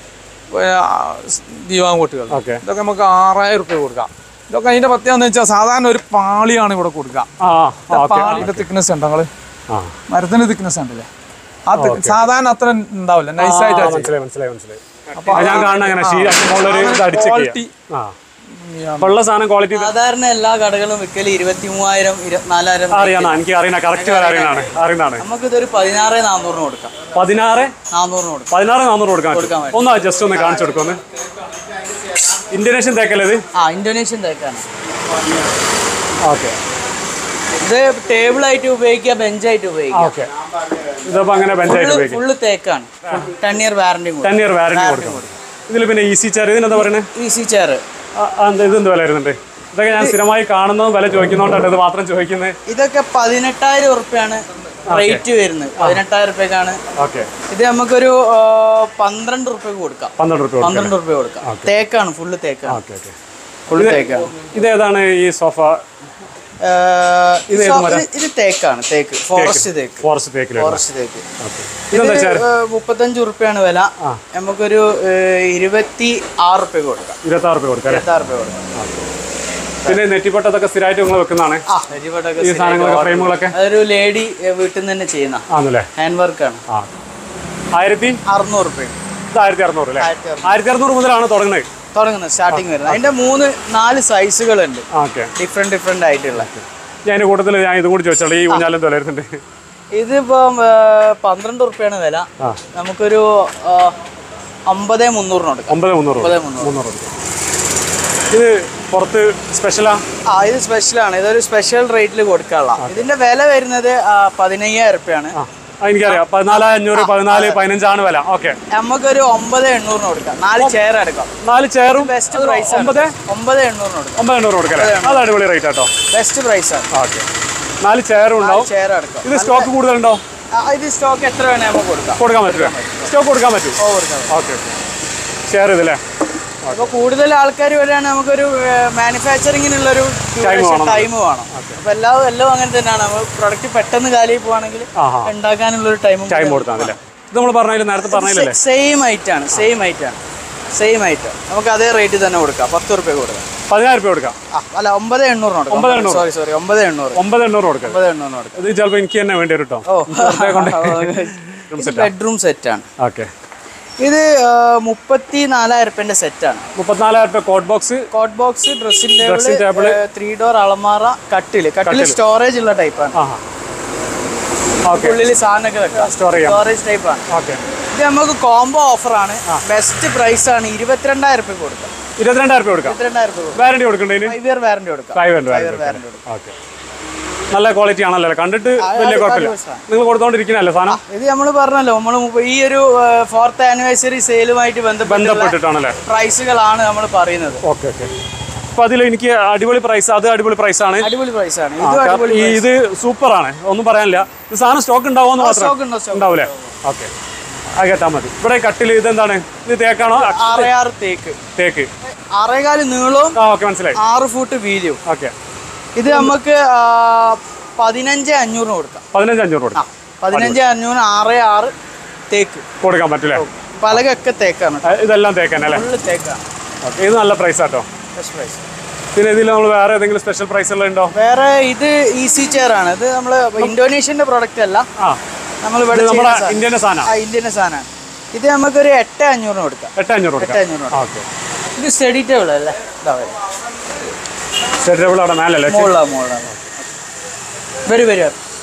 ദീവാൻ കൊട്ടുകൾ ഓക്കെ ഇതൊക്കെ നമുക്ക് ആറായിരം റുപ്യ കൊടുക്കാം ഇതൊക്കെ അതിന്റെ പ്രത്യേകത എന്ന് വെച്ചാൽ സാധാരണ ഒരു പാളിയാണ് ഇവിടെ കൊടുക്കുക ആ ആ ഓക്കെ പാളിയുടെ തിക്നെസ് ഉണ്ട് നിങ്ങള് ആ മരത്തിന്റെ തിക്നെസ് ഉണ്ടല്ലേ ആ thi- സാധാരണ അത്ര ഉണ്ടാവില്ല നൈസായിട്ട് മനസ്സിലായി മനസ്സിലായി മനസ്സിലായി അത് ഞാൻ കാണുന്ന അങ്ങനെ ഷീ മുകളിലൊരു ഇത് അടിച്ച് ക്വാളിറ്റി ആ അപ്പൊ ഉള്ള സാധനം ക്വാളിറ്റി സാധാരണ എല്ലാ കടകളും വിൽക്കല് ഇരുപത്തി മൂവായിരം ഇരുപത്തിനാലായിരം അറിയാം എനിക്ക് അറിയണ കറക്റ്റ് വില അറിയണാണ് അറിയുന്നതാണ് നമുക്കിതൊരു പതിനാറ് നാനൂറിന് കൊടുക്കാം പതിനാറ് നാനൂറിന് കൊടുക്കാം പതിനാറ് നാനൂറ് കൊടുക്കാൻ കൊടുക്കാൻ പറ്റും ഒന്ന് ജസ്റ്റ് ഒന്ന് കാണിച്ചു കൊടുക്കൊന്ന് ഇന്തോനേഷ്യൻ തേക്കല്ലേ ഇത് ആ ഇന്തോനേഷ്യൻ തേക്കാണ് ഓക്കെ ഇത് ടേബിൾ ആയിട്ട് ഉപയോഗിക്കാം ബെഞ്ചായിട്ട് ഉപയോഗിക്കാം ഓക്കെ ഇതിപ്പോ അങ്ങനെ ബെഞ്ചായിട്ട് ഉപയോഗിക്കും ഫുള്ള് തേക്കാണ് ടെൻ ഇയർ വാറന്റിയും ടെൻ ഇയർ വാറന്റി കൊടുക്കും ഇതിൽ പിന്നെ ഈസി ചെയർ ഇതിനെന്താ പറയുന്നത് ഈസി ചെയർ ഇത് എന്ത് വില വരുന്നുണ്ട് ഇതൊക്കെ ഞാൻ സ്ഥിരമായി കാണുന്നതും വില ചോദിക്കുന്നതുകൊണ്ടാണ് ഇത് മാത്രം ചോദിക്കുന്നത് ഇതൊക്കെ പതിനെട്ടായിരം ഉറുപ്പ്യാണ് റേറ്റ് വരുന്നത് പതിനെട്ടായിരം റുപ്യക്കാണ് ഓക്കെ ഇത് നമുക്കൊരു ആ, പന്ത്രണ്ട് റുപ്യക്ക് കൊടുക്കാം പന്ത്രണ്ട് റുപ്യ പന്ത്രണ്ട് റുപ്യ കൊടുക്കാം തേക്കാണ് ഫുള്ള് തേക്കാണ് ഓക്കെ ഓക്കെ ഫുള്ള് തേക്കാണ് ഇതേതാണ് ഈ സോഫ ആ, ഇത് ഇത് തേക്കാണ് തേക്ക് ഫോറസ്റ്റ് തേക്ക് ഫോറസ്റ്റ് തേക്കില് ഫോറസ്റ്റ് തേക്ക് ഓക്കെ ഇത് ഇതെന്താ വെച്ചാൽ ആ, മുപ്പത്തഞ്ച് ഉറുപ്പ്യാണ് വില നമുക്കൊരു ആ, ഇരുപത്തി ആറ് റുപ്യ കൊടുക്കാം ഇരുപത്തി ആറ് റുപ്യ കൊടുക്കാം അല്ലേ ഇരുപത്തി ആറ് റുപ്യ കൊടുക്കാം പിന്നെ നെറ്റിപ്പട്ടതൊക്കെ സ്ഥിരമായിട്ട് നിങ്ങൾ വെക്കുന്നതാണ് ആ വെജിബട്ടൊക്കെ ഈ സാധനങ്ങളൊക്കെ ഫ്രെയിമുകളൊക്കെ അതൊരു ലേഡി വീട്ടിൽ നിന്ന് തന്നെ ചെയ്യുന്ന ആണല്ലേ ഹാൻഡ് വർക്കാണ് ആ ആയിരത്തി അറുന്നൂറ് റുപ്യ ഇത് ആയിരത്തി അറുന്നൂറ് അല്ലേ ആയിരത്തി അറുന്നൂറ് ആയിരത്തി അറുന്നൂറ് മുതലാണ് തുടങ്ങുന്നത് തുടങ്ങുന്നത് സ്റ്റാർട്ടിങ് വരുന്നത് അതിന്റെ മൂന്ന് നാല് സൈസുകളുണ്ട് ഓക്കെ ഡിഫറെന്റ് ഡിഫറെന്റ് ആയിട്ടുള്ള ഞാൻ അതിന്റെ കൂട്ടത്തിൽ ഞാൻ ഇതും കൂടി ചോദിച്ചോളൂ ഈ ഊഞ്ഞാലും തുലരുന്നുണ്ട് ഇതിപ്പം ആ, പന്ത്രണ്ട് റുപ്യാണ് വില ആ. നമുക്കൊരു ആ, അമ്പത് മുന്നൂറിന് കൊടുക്കാം ഒമ്പത് മുന്നൂറ് അമ്പത് മുന്നൂറ് മുന്നൂറ് കൊടുക്കും. ഇത് പുറത്ത് സ്പെഷ്യലാ ആ ഇത് സ്പെഷ്യലാണ് ഇതൊരു സ്പെഷ്യൽ റേറ്റിൽ കൊടുക്കാനുള്ള ഇതിന്റെ വില വരുന്നത് ആ, പതിനയ്യായിരം റുപ്യാണ് ആ ആ, എനിക്കറിയാം പതിനാല് അഞ്ഞൂറ് പതിനാല് പതിനഞ്ചാണ് വില ഓക്കെ നമുക്കൊരു ഒമ്പത് എണ്ണൂറിന് കൊടുക്കാം നാല് ചെയർ എടുക്കാം നാല് ചെയറും ബെസ്റ്റ് പ്രൈസ് ഒമ്പത് ഒമ്പത് എണ്ണൂറിന് കൊടുക്കാം ഒമ്പത് എണ്ണൂറ് കൊടുക്കാം അല്ലേ? അത് അടിപൊളി റേറ്റ് കേട്ടോ ബെസ്റ്റ് പ്രൈസ് ആണ് ഓക്കെ നാല് ചെയറും ഉണ്ടാവും ചെയർ എടുക്കാം ഇത് സ്റ്റോക്ക് കൂടുതലുണ്ടോ ആ, ഇത് സ്റ്റോക്ക് എത്ര വേണേ നമുക്ക് കൊടുക്കാം കൊടുക്കാൻ പറ്റുമോ സ്റ്റോക്ക് കൊടുക്കാൻ പറ്റും ഓ കൊടുക്കാം ഓക്കെ ഓക്കെ ഷെയർ ചെയ്തല്ലേ അപ്പോൾ കൂടുതൽ ആൾക്കാർ വരികയാണെങ്കിൽ നമുക്കൊരു മാനുഫാക്ചറിങ്ങിനുള്ള ഒരു വേണം. ടൈം വേണം അപ്പോൾ എല്ലാ എല്ലാം അങ്ങനെ തന്നെയാണ് നമ്മൾ പ്രൊഡക്റ്റ് പെട്ടെന്ന് കാലിൽ പോവാണെങ്കിൽ ആഹാ ഉണ്ടാക്കാനുള്ള ഒരു ടൈമും ടൈം കൊടുത്താൽ മതി അല്ലേ ഇത് നമ്മൾ പറഞ്ഞതിൽ നേരത്തെ പറഞ്ഞില്ലല്ലേ സെയിം ഐറ്റം ആണ് സെയിം ഐറ്റം ആണ് സെയിം ഐറ്റം നമുക്ക് അതേ റേറ്റ് തന്നെ കൊടുക്കാം പത്ത് റുപ്യ കൊടുക്കാം പതിനായിരം രൂപ കൊടുക്കാം ആ അല്ല ഒമ്പത് എണ്ണൂറിന് ഒമ്പത് കൊടുക്കാം സോറി സോറി ഒമ്പത് എണ്ണൂറ് ഒമ്പത് എണ്ണൂറ് കൊടുക്കാം ഒമ്പത് എണ്ണൂറിന് കൊടുക്കാം ഇത് ചിലപ്പോൾ എനിക്ക് തന്നെ വേണ്ടി വരും കേട്ടോ ഓ ബെഡ്റൂം സെറ്റാണ് ഓക്കെ ഇത് മുപ്പത്തി നാലായിരം റുപ്യൻ്റെ സെറ്റാണ് മുപ്പത്തിനാലായിരം രൂപ coat box coat box dressing Dressing table three door അളമാറ കട്ടില് കട്ടില് സ്റ്റോറേജ് ഉള്ള ടൈപ്പാണ് ആ ഓക്കെ ഉള്ളിൽ സാധനമൊക്കെ വെക്കാം സ്റ്റോർ ചെയ്യാം സ്റ്റോറേജ് ടൈപ്പാണ് ഓക്കെ ഇത് നമുക്ക് കോംബോ ഓഫറാണ് ബെസ്റ്റ് പ്രൈസ് ആണ് ഇരുപത്തിരണ്ടായിരം റുപ്യ കൊടുക്കാം ഇരുപത്തിരണ്ടായിരം രൂപ കൊടുക്കാം ഇരുപത്തിരണ്ടായിരം റുപ്യ കൊടുക്കാം വാറണ്ടി കൊടുക്കണ്ടതിന് ഫൈവ് ഇയർ വാറന്റി കൊടുക്കാം ഫൈവ് ഹൺഡ്രഡ് ഇയർ വാറന്റി കൊടുക്കാം ഓക്കെ നല്ല ക്വാളിറ്റി ആണല്ലോ കണ്ടിട്ട് വലിയ അത് കുഴപ്പമില്ല അടിപൊളി സാധനം. നിങ്ങൾ കൊടുത്തോണ്ടിരിക്കുന്നല്ലേ സാധനം ഇത് നമ്മൾ പറഞ്ഞല്ലോ നമ്മൾ ഈ ഒരു ഫോർത്ത് ആനിവേഴ്സറി സെയിലുമായിട്ട് ബന്ധപ്പെട്ട ബന്ധപ്പെട്ടിട്ടാണല്ലേ പ്രൈസുകളാണ് നമ്മൾ പറയുന്നത് ഓക്കെ ഓക്കെ അപ്പൊ അതിൽ എനിക്ക് അടിപൊളി പ്രൈസ് അത് അടിപൊളി പ്രൈസ് ആണ് അടിപൊളി പ്രൈസ് ആണ് ഇത് അടിപൊളി ഈ ഇത് സൂപ്പർ ആണ് ഒന്നും പറയാനില്ല ഇത് സാധനം സ്റ്റോക്ക് ഉണ്ടാവുമെന്ന് മാത്രം സ്റ്റോക്ക് ഉണ്ടോ സ്റ്റോക്ക് ഉണ്ടാവൂലേ ഓക്കെ അത് കേട്ടാൽ മതി ഇവിടെ കട്ടിൽ ഇതെന്താണ് ഇത് തേക്കാണോ ആറേ ആറ് തേക്ക് തേക്ക് ആറേകാല് നീളവും ആ ഓക്കെ മനസ്സിലായി ആറ് ഫുട്ട് വീതിയും ഓക്കെ ഇത് നമുക്ക് ആ, പതിനഞ്ച് അഞ്ഞൂറിന് കൊടുക്കാം പതിനഞ്ച് അഞ്ഞൂറ് ആ കൊടുക്കാം പതിനഞ്ച് അഞ്ഞൂറ് ആറ് ആറ് തേക്ക് കൊടുക്കാൻ പറ്റില്ലേ പലകൊക്കെ തേക്കാണ് ആ, ഇതെല്ലാം തേക്കാൻ അല്ലേ ഫുള്ള് തേക്കാണ് ഓക്കെ ഇത് നല്ല പ്രൈസ് ആട്ടോ ബെസ്റ്റ് പ്രൈസ് പിന്നെ ഇതിൽ നമ്മൾ വേറെ ഏതെങ്കിലും സ്പെഷ്യൽ പ്രൈസ് ഉള്ള ഉണ്ടോ വേറെ ഇത് ഈസി ചെയർ ആണ് ഇത് നമ്മൾ ഇന്തോനേഷ്യന്റെ പ്രോഡക്റ്റ് അല്ല ആ നമ്മൾ ഇത് ഇവിടെ നമ്മുടെ ചെയ്യുന്ന സാധനം. ഇന്ത്യൻ്റെ സാധനം ആ ഇന്ത്യൻ്റെ സാധനമാണ് ഇത് നമുക്കൊരു എട്ട് അഞ്ഞൂറിന് കൊടുക്കാം എട്ട് അഞ്ഞൂറ് എട്ട് കൊടുക്കാം അഞ്ഞൂറിന് കൊടുക്കാം ഓക്കെ ഇത് സ്റ്റഡി ടേബിൾ അല്ലേ ഇതാ വരും. സെറ്റ് ടേബിൾ അവിടെ മേലല്ലേ മുകളിലാണ് മുകളിലാണ് വരൂ വരൂ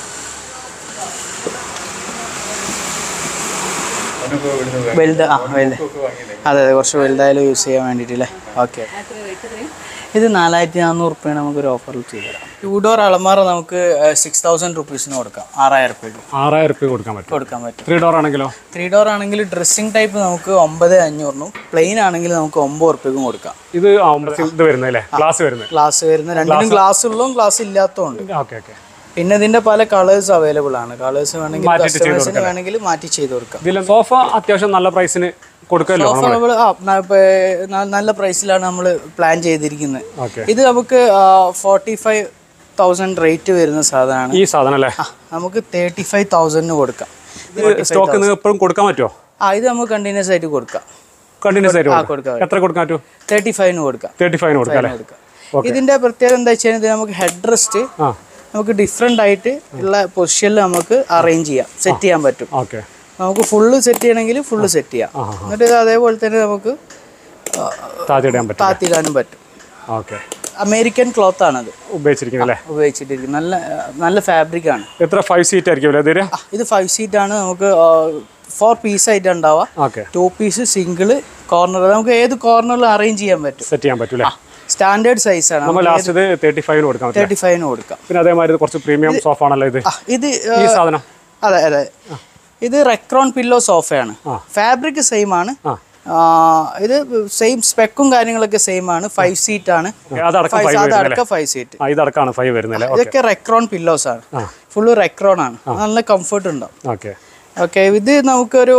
വലുത് ആ വലുത് അതെ അതെ കുറച്ച് വലുതായാലും യൂസ് ചെയ്യാൻ വേണ്ടിയിട്ടല്ലേ ഓക്കെ ഇത് നാലായിരത്തി നാനൂറ് റുപ്യാണ് നമുക്കൊരു ഓഫറിൽ ചെയ്തു തരാം ടൂ ഡോർ അളമാറ നമുക്ക് സിക്സ് തൗസൻഡ് റുപ്പീസിന് കൊടുക്കാം ആറായിരം റുപ്യക്ക് ആറായിരം റുപ്യ കൊടുക്കാൻ പറ്റും കൊടുക്കാൻ പറ്റും ത്രീ ഡോർ ആണെങ്കിലോ ത്രീ ഡോർ ആണെങ്കിൽ ഡ്രസ്സിംഗ് ടൈപ്പ് നമുക്ക് ഒമ്പത് അഞ്ഞൂറിനും പ്ലെയിൻ ആണെങ്കിൽ നമുക്ക് ഒമ്പത് റുപ്യക്കും കൊടുക്കാം ഇത് ആ, ഇത് വരുന്നത് അല്ലേ ഗ്ലാസ് വരുന്നത് ഗ്ലാസ് വരുന്ന രണ്ടിനും ഗ്ലാസ് ഉള്ളതും ഗ്ലാസ് ഇല്ലാത്തതും ഉണ്ട് ഓക്കെ ഓക്കെ പിന്നെ ഇതിന്റെ പല കളേഴ്സ് അവൈലബിൾ ആണ് കളേഴ്സ് വേണമെങ്കിൽ മാറ്റിയിട്ട് ചെയ്ത് കസ്റ്റമേഴ്സിന് വേണമെങ്കിൽ മാറ്റി ചെയ്ത് കൊടുക്കാം ഇതിൽ സോഫ അത്യാവശ്യം നല്ല പ്രൈസിന് കൊടുക്കല്ലോ സോഫ നമ്മൾ ആ ന- ഇപ്പൊ, ന- നല്ല പ്രൈസിലാണ് നമ്മൾ പ്ലാൻ ചെയ്തിരിക്കുന്നത് ഓക്കെ ഇത് നമുക്ക് ഫോർട്ടി ഫൈവ് തൗസൻഡ് റേറ്റ് വരുന്ന സാധനമാണ് ഈ സാധനം അല്ലേ ആ, നമുക്ക് തേർട്ടി ഫൈവ് തൗസൻഡിന് കൊടുക്കാം സ്റ്റോക്ക് നിങ്ങൾക്ക് എപ്പോഴും കൊടുക്കാൻ പറ്റുമോ ആ ഇത് നമുക്ക് കണ്ടിന്യൂസ് ആയിട്ട് കൊടുക്കാം കണ്ടിന്യൂസ് ആയിട്ട് ആ കൊടുക്കാം കൊടുക്കാം എത്ര കൊടുക്കാൻ പറ്റും തേർട്ടി ഫൈവിന് കൊടുക്കാം തേർട്ടി ഫൈവിന് കൊടുക്കാം അല്ലേ കൊടുക്കാം ഇതിന്റെ പ്രത്യേകത എന്താ വെച്ചാൽ ഇത് നമുക്ക് ഹെഡ് റെസ്റ്റ് ആ നമുക്ക് ഡിഫറെൻ്റ് ആയിട്ട് ഉള്ള പൊസിഷനിൽ നമുക്ക് അറേഞ്ച് ചെയ്യാം സെറ്റ് ചെയ്യാൻ പറ്റും ഓക്കെ നമുക്ക് ഫുള്ള് സെറ്റ് ചെയ്യണമെങ്കിൽ ഫുള്ള് സെറ്റ് ചെയ്യാം എന്നിട്ട് ഇത് അതേപോലെ തന്നെ നമുക്ക് താത്തിയിടാൻ പറ്റും താത്തിടാനും പറ്റും ഓക്കെ അമേരിക്കൻ ക്ലോത്ത് ആണത് ഉപയോഗിച്ചിരിക്കുന്നത് അല്ലേ ഉപയോഗിച്ചിട്ടിരിക്കുന്നത് നല്ല നല്ല ഫാബ്രിക് ആണ് എത്ര ഫൈവ് സീറ്റ് ആയിരിക്കും അല്ലേ ഇതിൽ ആ, ഇത് ഫൈവ് സീറ്റ് ആണ് നമുക്ക് ഫോർ പീസ് ആയിട്ട് ഉണ്ടാവുക okay two piece single corner നമുക്ക് ഏത് കോർണറിലും അറേഞ്ച് ചെയ്യാൻ പറ്റും സെറ്റ് ചെയ്യാൻ പറ്റൂലേ സ്റ്റാൻഡേർഡ് സൈസ് ആണ് നമ്മൾ ലാസ്റ്റ് ഇത് തേർട്ടി ഫൈവിന് കൊടുക്കാൻ പറ്റും തേർട്ടി ഫൈവിന് കൊടുക്കാം പിന്നെ അതേമാതിരി കുറച്ച് പ്രീമിയം സോഫ ആണല്ലോ ഇത് ആ ഇത് ഈ സാധനം അതെ അതെ ഇത് റെക്രോൺ പില്ലോ സോഫയാണ് ഫാബ്രിക് സെയിം ആണ് ആ. ആ, ഇത് സെയിം സ്പെക്കും കാര്യങ്ങളൊക്കെ സെയിം ആണ് ഫൈവ് സീറ്റ് ആണ് അതടക്കം Five- ഫൈവ് വരുന്നല്ലേ അതടക്കം ഫൈവ് സീറ്റ് ആ ഇതടക്കമാണ് ഫൈവ് വരുന്നല്ലേ ഇതൊക്കെ റെക്രോൺ പില്ലോസ് ആണ് ഫുള്ള് റെക്രോൺ ആണ് നല്ല കംഫർട്ട് ഉണ്ടാവും ഓക്കെ ഓക്കെ ഇത് നമുക്കൊരു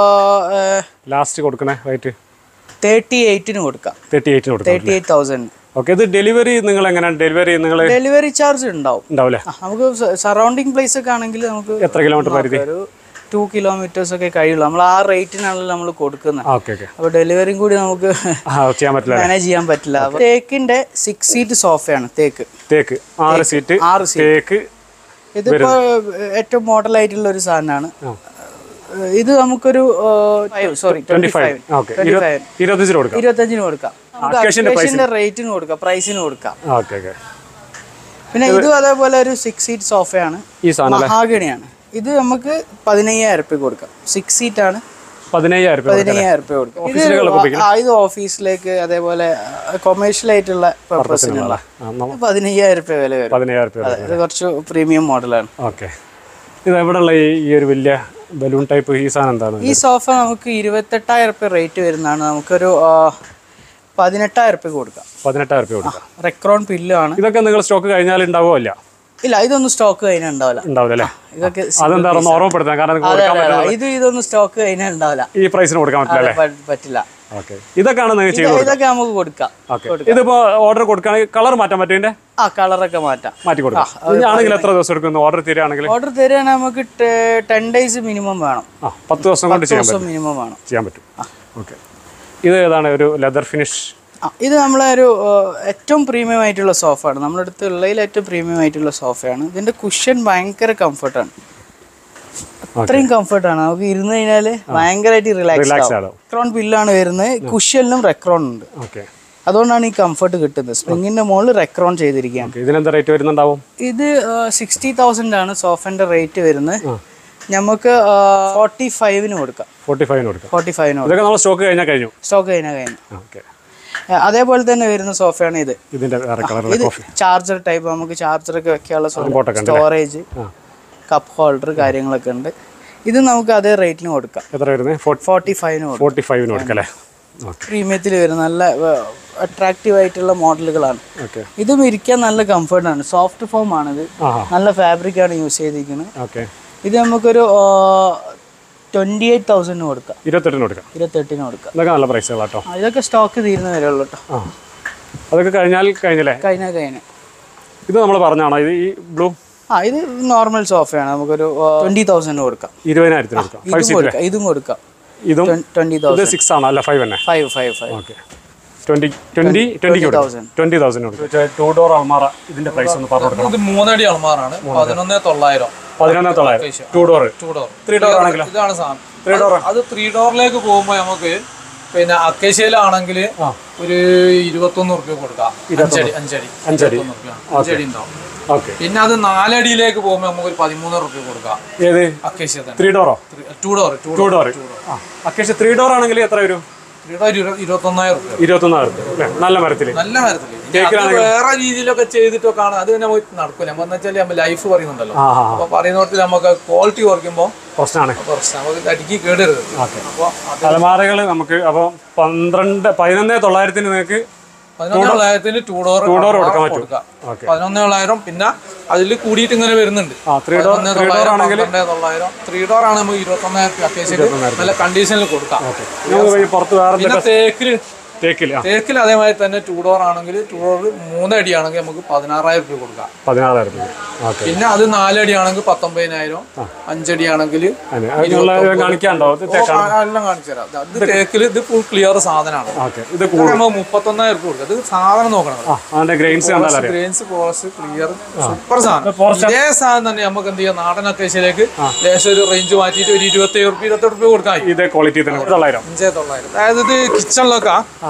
ലാസ്റ്റ് കൊടുക്കണേ റേറ്റ് തേർട്ടി എയ്റ്റിന് കൊടുക്കാം തേർട്ടി എയ്റ്റിന് കൊടുക്കാം തേർട്ടി എയ്റ്റ് തൗസൻഡ് ഓക്കെ ഇത് ഡെലിവറി നിങ്ങൾ എങ്ങനെയാണ് ഡെലിവറി നിങ്ങൾ ഡെലിവറി ചാർജ് ഉണ്ടാവും ഉണ്ടാവില്ലേ ആ, നമുക്ക് സറൗണ്ടിങ് പ്ലേസ് ഒക്കെ ആണെങ്കിൽ നമുക്ക് എത്ര കിലോമീറ്റർ പരിധി ഒരു ടു കിലോമീറ്റേഴ്സ് ഒക്കെ കഴിയുള്ളൂ നമ്മൾ ആ റേറ്റിനാണല്ലോ നമ്മൾ കൊടുക്കുന്നത് ഓക്കെ ഓക്കെ അപ്പോൾ ഡെലിവറിയും കൂടി നമുക്ക് ആ ചെയ്യാൻ പറ്റില്ല മാനേജ് ചെയ്യാൻ പറ്റില്ല അപ്പൊ തേക്കിന്റെ സിക്സ് സീറ്റ് സോഫയാണ് തേക്ക് തേക്ക് ആറ് സീറ്റ് ആറ് സീറ്റ് തേക്ക് ഇതിപ്പോ ഏറ്റവും മോഡൽ ആയിട്ടുള്ള ഒരു സാധനമാണ് ഇത് നമുക്കൊരു sorry twenty five okay twenty five ഇരുപത്തഞ്ചിന് കൊടുക്കാം ഇരുപത്തഞ്ചിന് കൊടുക്കാം നമുക്ക് അക്കേഷ്യന്റെ അക്കേഷ്യന്റെ റേറ്റിന് കൊടുക്കാം പ്രൈസിന് കൊടുക്കാം ഓക്കെ ഓക്കെ പിന്നെ ഇതും അതേപോലെ ഒരു സിക്സ് സീറ്റ് സോഫയാണ് ഈ സാധനം മഹാഗണിയാണ് ഇത് നമുക്ക് പതിനയ്യായിരം റുപ്യ കൊടുക്കാം സിക്സ് സീറ്റ് ആണ് പതിനയ്യായിരം രൂപ പതിനയ്യായിരം റുപ്യ കൊടുക്കാം ഇത് ആ, ഇത് ഓഫീസിലേക്ക് അതേപോലെ കൊമേഴ്ഷ്യൽ ആയിട്ടുള്ള പർപ്പസിനുള്ള ആ, നമ്മ- പതിനയ്യായിരം റുപ്യ വില വരും പതിനയ്യായിരം രൂപ അതെ, ഇത് കുറച്ച് പ്രീമിയം മോഡലാണ് ഓക്കെ ഇത് എവിടെയുള്ള ഈ ഈ ഒരു വലിയ ബലൂൺ ടൈപ്പ് ഈ സാധനം എന്താണ് ഈ സോഫ നമുക്ക് ഇരുപത്തെട്ടായിരം റുപ്യ റേറ്റ് വരുന്നതാണ് നമുക്കൊരു ആ, പതിനെട്ടായിരം റുപ്യ കൊടുക്കാം പതിനെട്ടായിരം രൂപ കൊടുക്കാം റെക്രോൺ പില്ലും ആണ് ഇതൊക്കെ നിങ്ങൾ സ്റ്റോക്ക് കഴിഞ്ഞാൽ ഉണ്ടാവുമോ ഇല്ല ഇല്ല ഇതൊന്നും സ്റ്റോക്ക് കഴിഞ്ഞാൽ ഉണ്ടാവില്ല ഉണ്ടാവില്ല അല്ലേ ഇതൊക്കെ അതെന്താ ഒന്ന് ഓർമ്മപ്പെടുത്താം കാരണം നിങ്ങൾക്ക് അതെ, കൊടുക്കാൻ അതെ, പറ്റില്ല അതെ. ഇത് ഇതൊന്നും സ്റ്റോക്ക് കഴിഞ്ഞാൽ ഉണ്ടാവില്ല ഈ പ്രൈസിന് കൊടുക്കാൻ പറ്റില്ല അല്ലേ പ- പറ്റില്ല ഓക്കെ ഇതൊക്കെയാണ് നിങ്ങൾ ഇത് ചെയ്ത് ഇതൊക്കെ നമുക്ക് കൊടുക്കാം ഓക്കെ ഇതിപ്പോ ഓർഡർ കൊടുക്കുകയാണെങ്കിൽ കളർ മാറ്റാൻ പറ്റും ഇതിന്റെ ആ കളറൊക്കെ മാറ്റാം മാറ്റി കൊടുക്കാം ഇതാണെങ്കിൽ എത്ര ദിവസം എടുക്കുന്നു ഓർഡർ തരികയാണെങ്കിൽ ഓർഡർ തരികയാണെങ്കിൽ നമുക്ക് ടെൻ ഡേയ്സ് മിനിമം വേണം ആ പത്ത് ദിവസം കൊണ്ട് ചെയ്യാൻ ദിവസം മിനിമം വേണം ചെയ്യാൻ പറ്റും ഓക്കെ ഇത് ഏതാണ് ഒരു ലെതർ ഫിനിഷ് ആ ഇത് നമ്മളെ ഒരു ആ, ഏറ്റവും പ്രീമിയം ആയിട്ടുള്ള സോഫയാണ് നമ്മുടെ അടുത്ത് ഉള്ളതിൽ ഏറ്റവും പ്രീമിയം ആയിട്ടുള്ള സോഫയാണ് ഇതിന്റെ കുഷൻ ഭയങ്കര കംഫർട്ടാണ് അത്രയും കംഫർട്ടാണ് നമുക്ക് ഇരുന്ന് കഴിഞ്ഞാൽ ഭയങ്കരമായിട്ട് റിലാക്സ് റിലാക്സ് ആവും ആവും റെക്രോൺ ബില്ലാണ് വരുന്നത് കുഷ്യനിലും റെക്രോൺ ഉണ്ട് ഓക്കെ അതുകൊണ്ടാണ് ഈ കംഫർട്ട് കിട്ടുന്നത് സ്പ്രിങ്ങിന്റെ മുകളിൽ റെക്രോൺ ചെയ്തിരിക്കുകയാണ് ഓക്കെ ഇതിനെന്താ റേറ്റ് വരുന്നുണ്ടാവും ഇത് സിക്സ്റ്റി തൗസൻഡ് ആണ് സോഫന്റെ റേറ്റ് വരുന്നത് നമുക്ക് ഫോർട്ടി ഫൈവിന് കൊടുക്കാം ഫോർട്ടി ഫൈവിന് കൊടുക്കാം ഫോർട്ടി ഫൈവിന് കൊടുക്കാം ഇതൊക്കെ നമ്മൾ സ്റ്റോക്ക് കഴിഞ്ഞാൽ കഴിഞ്ഞു സ്റ്റോക്ക് കഴിഞ്ഞാൽ കഴിഞ്ഞു ഓക്കെ ആ, അതേപോലെ തന്നെ വരുന്ന സോഫയാണ് ഇത് ഇതിന്റെ വേറെ കളറുള്ള ഇത് കോഫി ചാർജർ ടൈപ്പ് നമുക്ക് ചാർജർ ഒക്കെ വെക്കാനുള്ള ഇമ്പോർട്ടൊക്കെ ഉണ്ട് സ്റ്റോറേജ് ആ കപ്പ് ഹോൾഡർ കാര്യങ്ങളൊക്കെ ഉണ്ട് ഇത് നമുക്ക് അതേ റേറ്റിന് കൊടുക്കാം എത്ര വരുന്നത് ഫോർട്ടി ഫൈവിന് കൊടുക്കാം ഫോർട്ടി ഫൈവിന് കൊടുക്കാം അല്ലേ ഓക്കെ പ്രീമിയത്തിൽ വരുന്ന നല്ല അട്രാക്റ്റീവ് ആയിട്ടുള്ള മോഡലുകളാണ് ഓക്കെ ഇതും ഇരിക്കാൻ നല്ല കംഫർട്ടാണ് സോഫ്റ്റ് ഫോം ആണിത് ആ നല്ല ഫാബ്രിക് ആണ് യൂസ് ചെയ്തിരിക്കുന്നത് ഓക്കെ ഇത് നമുക്കൊരു ട്വൻറ്റി എയ്റ്റ് തൗസൻഡിന് കൊടുക്കാം ഇരുപത്തെട്ടിന് കൊടുക്കാം ഇരുപത്തെട്ടിന് കൊടുക്കാം ഇതൊക്കെ നല്ല പ്രൈസുകളാട്ടോ ആ, ഇതൊക്കെ സ്റ്റോക്ക് തീരുന്ന വരെ ഉള്ളൂ കേട്ടോ ആ അതൊക്കെ കഴിഞ്ഞാൽ കഴിഞ്ഞല്ലേ കഴിഞ്ഞ കഴിഞ്ഞ ഇത് നമ്മൾ പറഞ്ഞാണോ ഇത് ഈ ബ്ലൂ ആ ഇത് നോർമൽ സോഫയാണ് നമുക്കൊരു ട്വൻറ്റി തൗസൻഡ് കൊടുക്കാം ഇരുപതിനായിരത്തിന് കൊടുക്കാം ഫൈവ് ഇതും സീറ്റ് കൊടുക്കാം ഇതും കൊടുക്കാം ഇതും ട്വൻറ്റി ഇത് തൗസൻഡ് സിക്സ് ആണോ അല്ല ഫൈവ് തന്നെ five five five okay twenty twenty ട്വന്റിക്ക് thousand. ട്വന്റി തൗസൻഡ് കൊടുക്കും ടൂ ഡോർ അൾമാറ ഇതിന്റെ പ്രൈസ് ഒന്ന് പറഞ്ഞു കൊടുക്കണം ഇത് മൂന്നടി അൾമാറാണ് പതിനൊന്ന് തൊള്ളായിരം പതിനൊന്നേ തൊള്ളായിരം two door two door three door ആണെങ്കിലോ ഇതാണ് സാധനം അത് അത് ത്രീ ഡോറിലേക്ക് പോകുമ്പോൾ നമുക്ക് പിന്നെ അക്കേഷ്യയിലാണെങ്കിൽ ഒരു ഇരുപത്തൊന്ന് റുപ്യ കൊടുക്കാം അഞ്ചടി അഞ്ചടി അഞ്ചടി ഇരുപത്തൊന്ന് റുപ്യ അഞ്ചടി ഉണ്ടാവും ഓക്കെ പിന്നെ അത് നാലടിയിലേക്ക് പോകുമ്പോൾ നമുക്ക് ഒരു പതിമൂന്ന് റുപ്യ കൊടുക്കാം ഏത് അക്കേഷ്യ തന്നെ ത്രീ ഡോറോ two door two two door ആ അത്യാവശ്യം ത്രീ ഡോർ ആണെങ്കിൽ എത്ര വരും ത്രീ ഡോർ ഇരുപത്തൊന്നായിരം റുപ്യ ഇരുപത്തൊന്നായിരം അല്ലേ നല്ല മരത്തിൽ നല്ല മരത്തില് ഇനി അത് വേറെ രീതിയിലൊക്കെ ചെയ്തിട്ടൊക്കെ ആണ് അത് തന്നെ നമുക്ക് നടക്കൂല നമ്മൾ വെച്ചാൽ നമ്മൾ ലൈഫ് പറയുന്നുണ്ടല്ലോ ആ ആ അപ്പൊ പറയുന്നിടത്തിൽ നമുക്ക് ക്വാളിറ്റി കുറയ്ക്കുമ്പോൾ പ്രശ്നമാണ് കുറച്ച് നമുക്ക് അടിക്കി കേടരുത് ഓക്കെ അപ്പോൾ അലമാരകൾ നമുക്ക് അപ്പോൾ പന്ത്രണ്ട് പതിനൊന്നേ തൊള്ളായിരത്തിന് നിങ്ങൾക്ക് പതിനൊന്ന് തൊള്ളായിരത്തിന് ടൂ ഡോർ ഡോർ കൊടുക്കാൻ പറ്റും കൊടുക്കാം ഓക്കെ പതിനൊന്ന് തൊള്ളായിരം പിന്നെ അതിൽ കൂടിയിട്ട് ഇങ്ങനെ വരുന്നുണ്ട് ആ ത്രീ ഡോർ പതിനൊന്ന് ത്രീ ഡോർ തൊള്ളായിരം ആണെങ്കിൽ പന്ത്രണ്ട് തൊള്ളായിരം ത്രീ ഡോർ ആണ് നമുക്ക് ഇരുപത്തൊന്നായിരം അത്യാവശ്യം നല്ല കണ്ടീഷനിൽ കൊടുക്കാം നമുക്ക് ഈ പുറത്ത് വേറെ പിന്നെ തേക്കില് തേക്കിൽ ആ തേക്കിൽ അതേമാതിരി തന്നെ ടൂ ഡോർ ആണെങ്കിൽ ടൂ ഡോർ മൂന്നടി ആണെങ്കിൽ നമുക്ക് പതിനാറായിരം രൂപ കൊടുക്കാം പതിനാറായിരം രൂപ ഓക്കെ പിന്നെ അത് നാലടി ആണെങ്കിൽ പത്തൊമ്പതിനായിരം അഞ്ചടി ആണെങ്കിൽ അതെ അതിനുള്ള കാണിക്കാണ്ടോ ഇത് തേക്കാണ് എല്ലാം കാണിച്ചു തരാം ഇത് തേക്കിൽ ഇത് ഫുൾ ക്ലിയർ സാധനമാണ് ഓക്കെ ഇത് ഇതൊക്കെ നമുക്ക് മുപ്പത്തൊന്നായിരം രൂപ കൊടുക്കാം ഇത് സാധനം നോക്കണം ആ അതിന്റെ ഗ്രെയിൻസ് കണ്ടാൽ അറിയാം ഗ്രെയിൻസ് പോളസ് ക്ലിയർ സൂപ്പർ സാധനം ഇതേ സാധനം തന്നെ നമുക്ക് എന്ത് ചെയ്യാം നാടൻ അക്കേഷ്യയിലേക്ക് ലേശം ഒരു റേഞ്ച് മാറ്റിയിട്ട് ഒരു ഇരുപത്തി ഏഴ് റുപ്യ ഇരുപത്തെട്ട് റുപ്യ കൊടുക്കാൻ കഴിയും. ഇതേ ക്വാളിറ്റി തന്നെ തൊള്ളായിരം അഞ്ചേ തൊള്ളായിരം അതായത് ഇത് കിച്ചണിലൊക്കെ ആ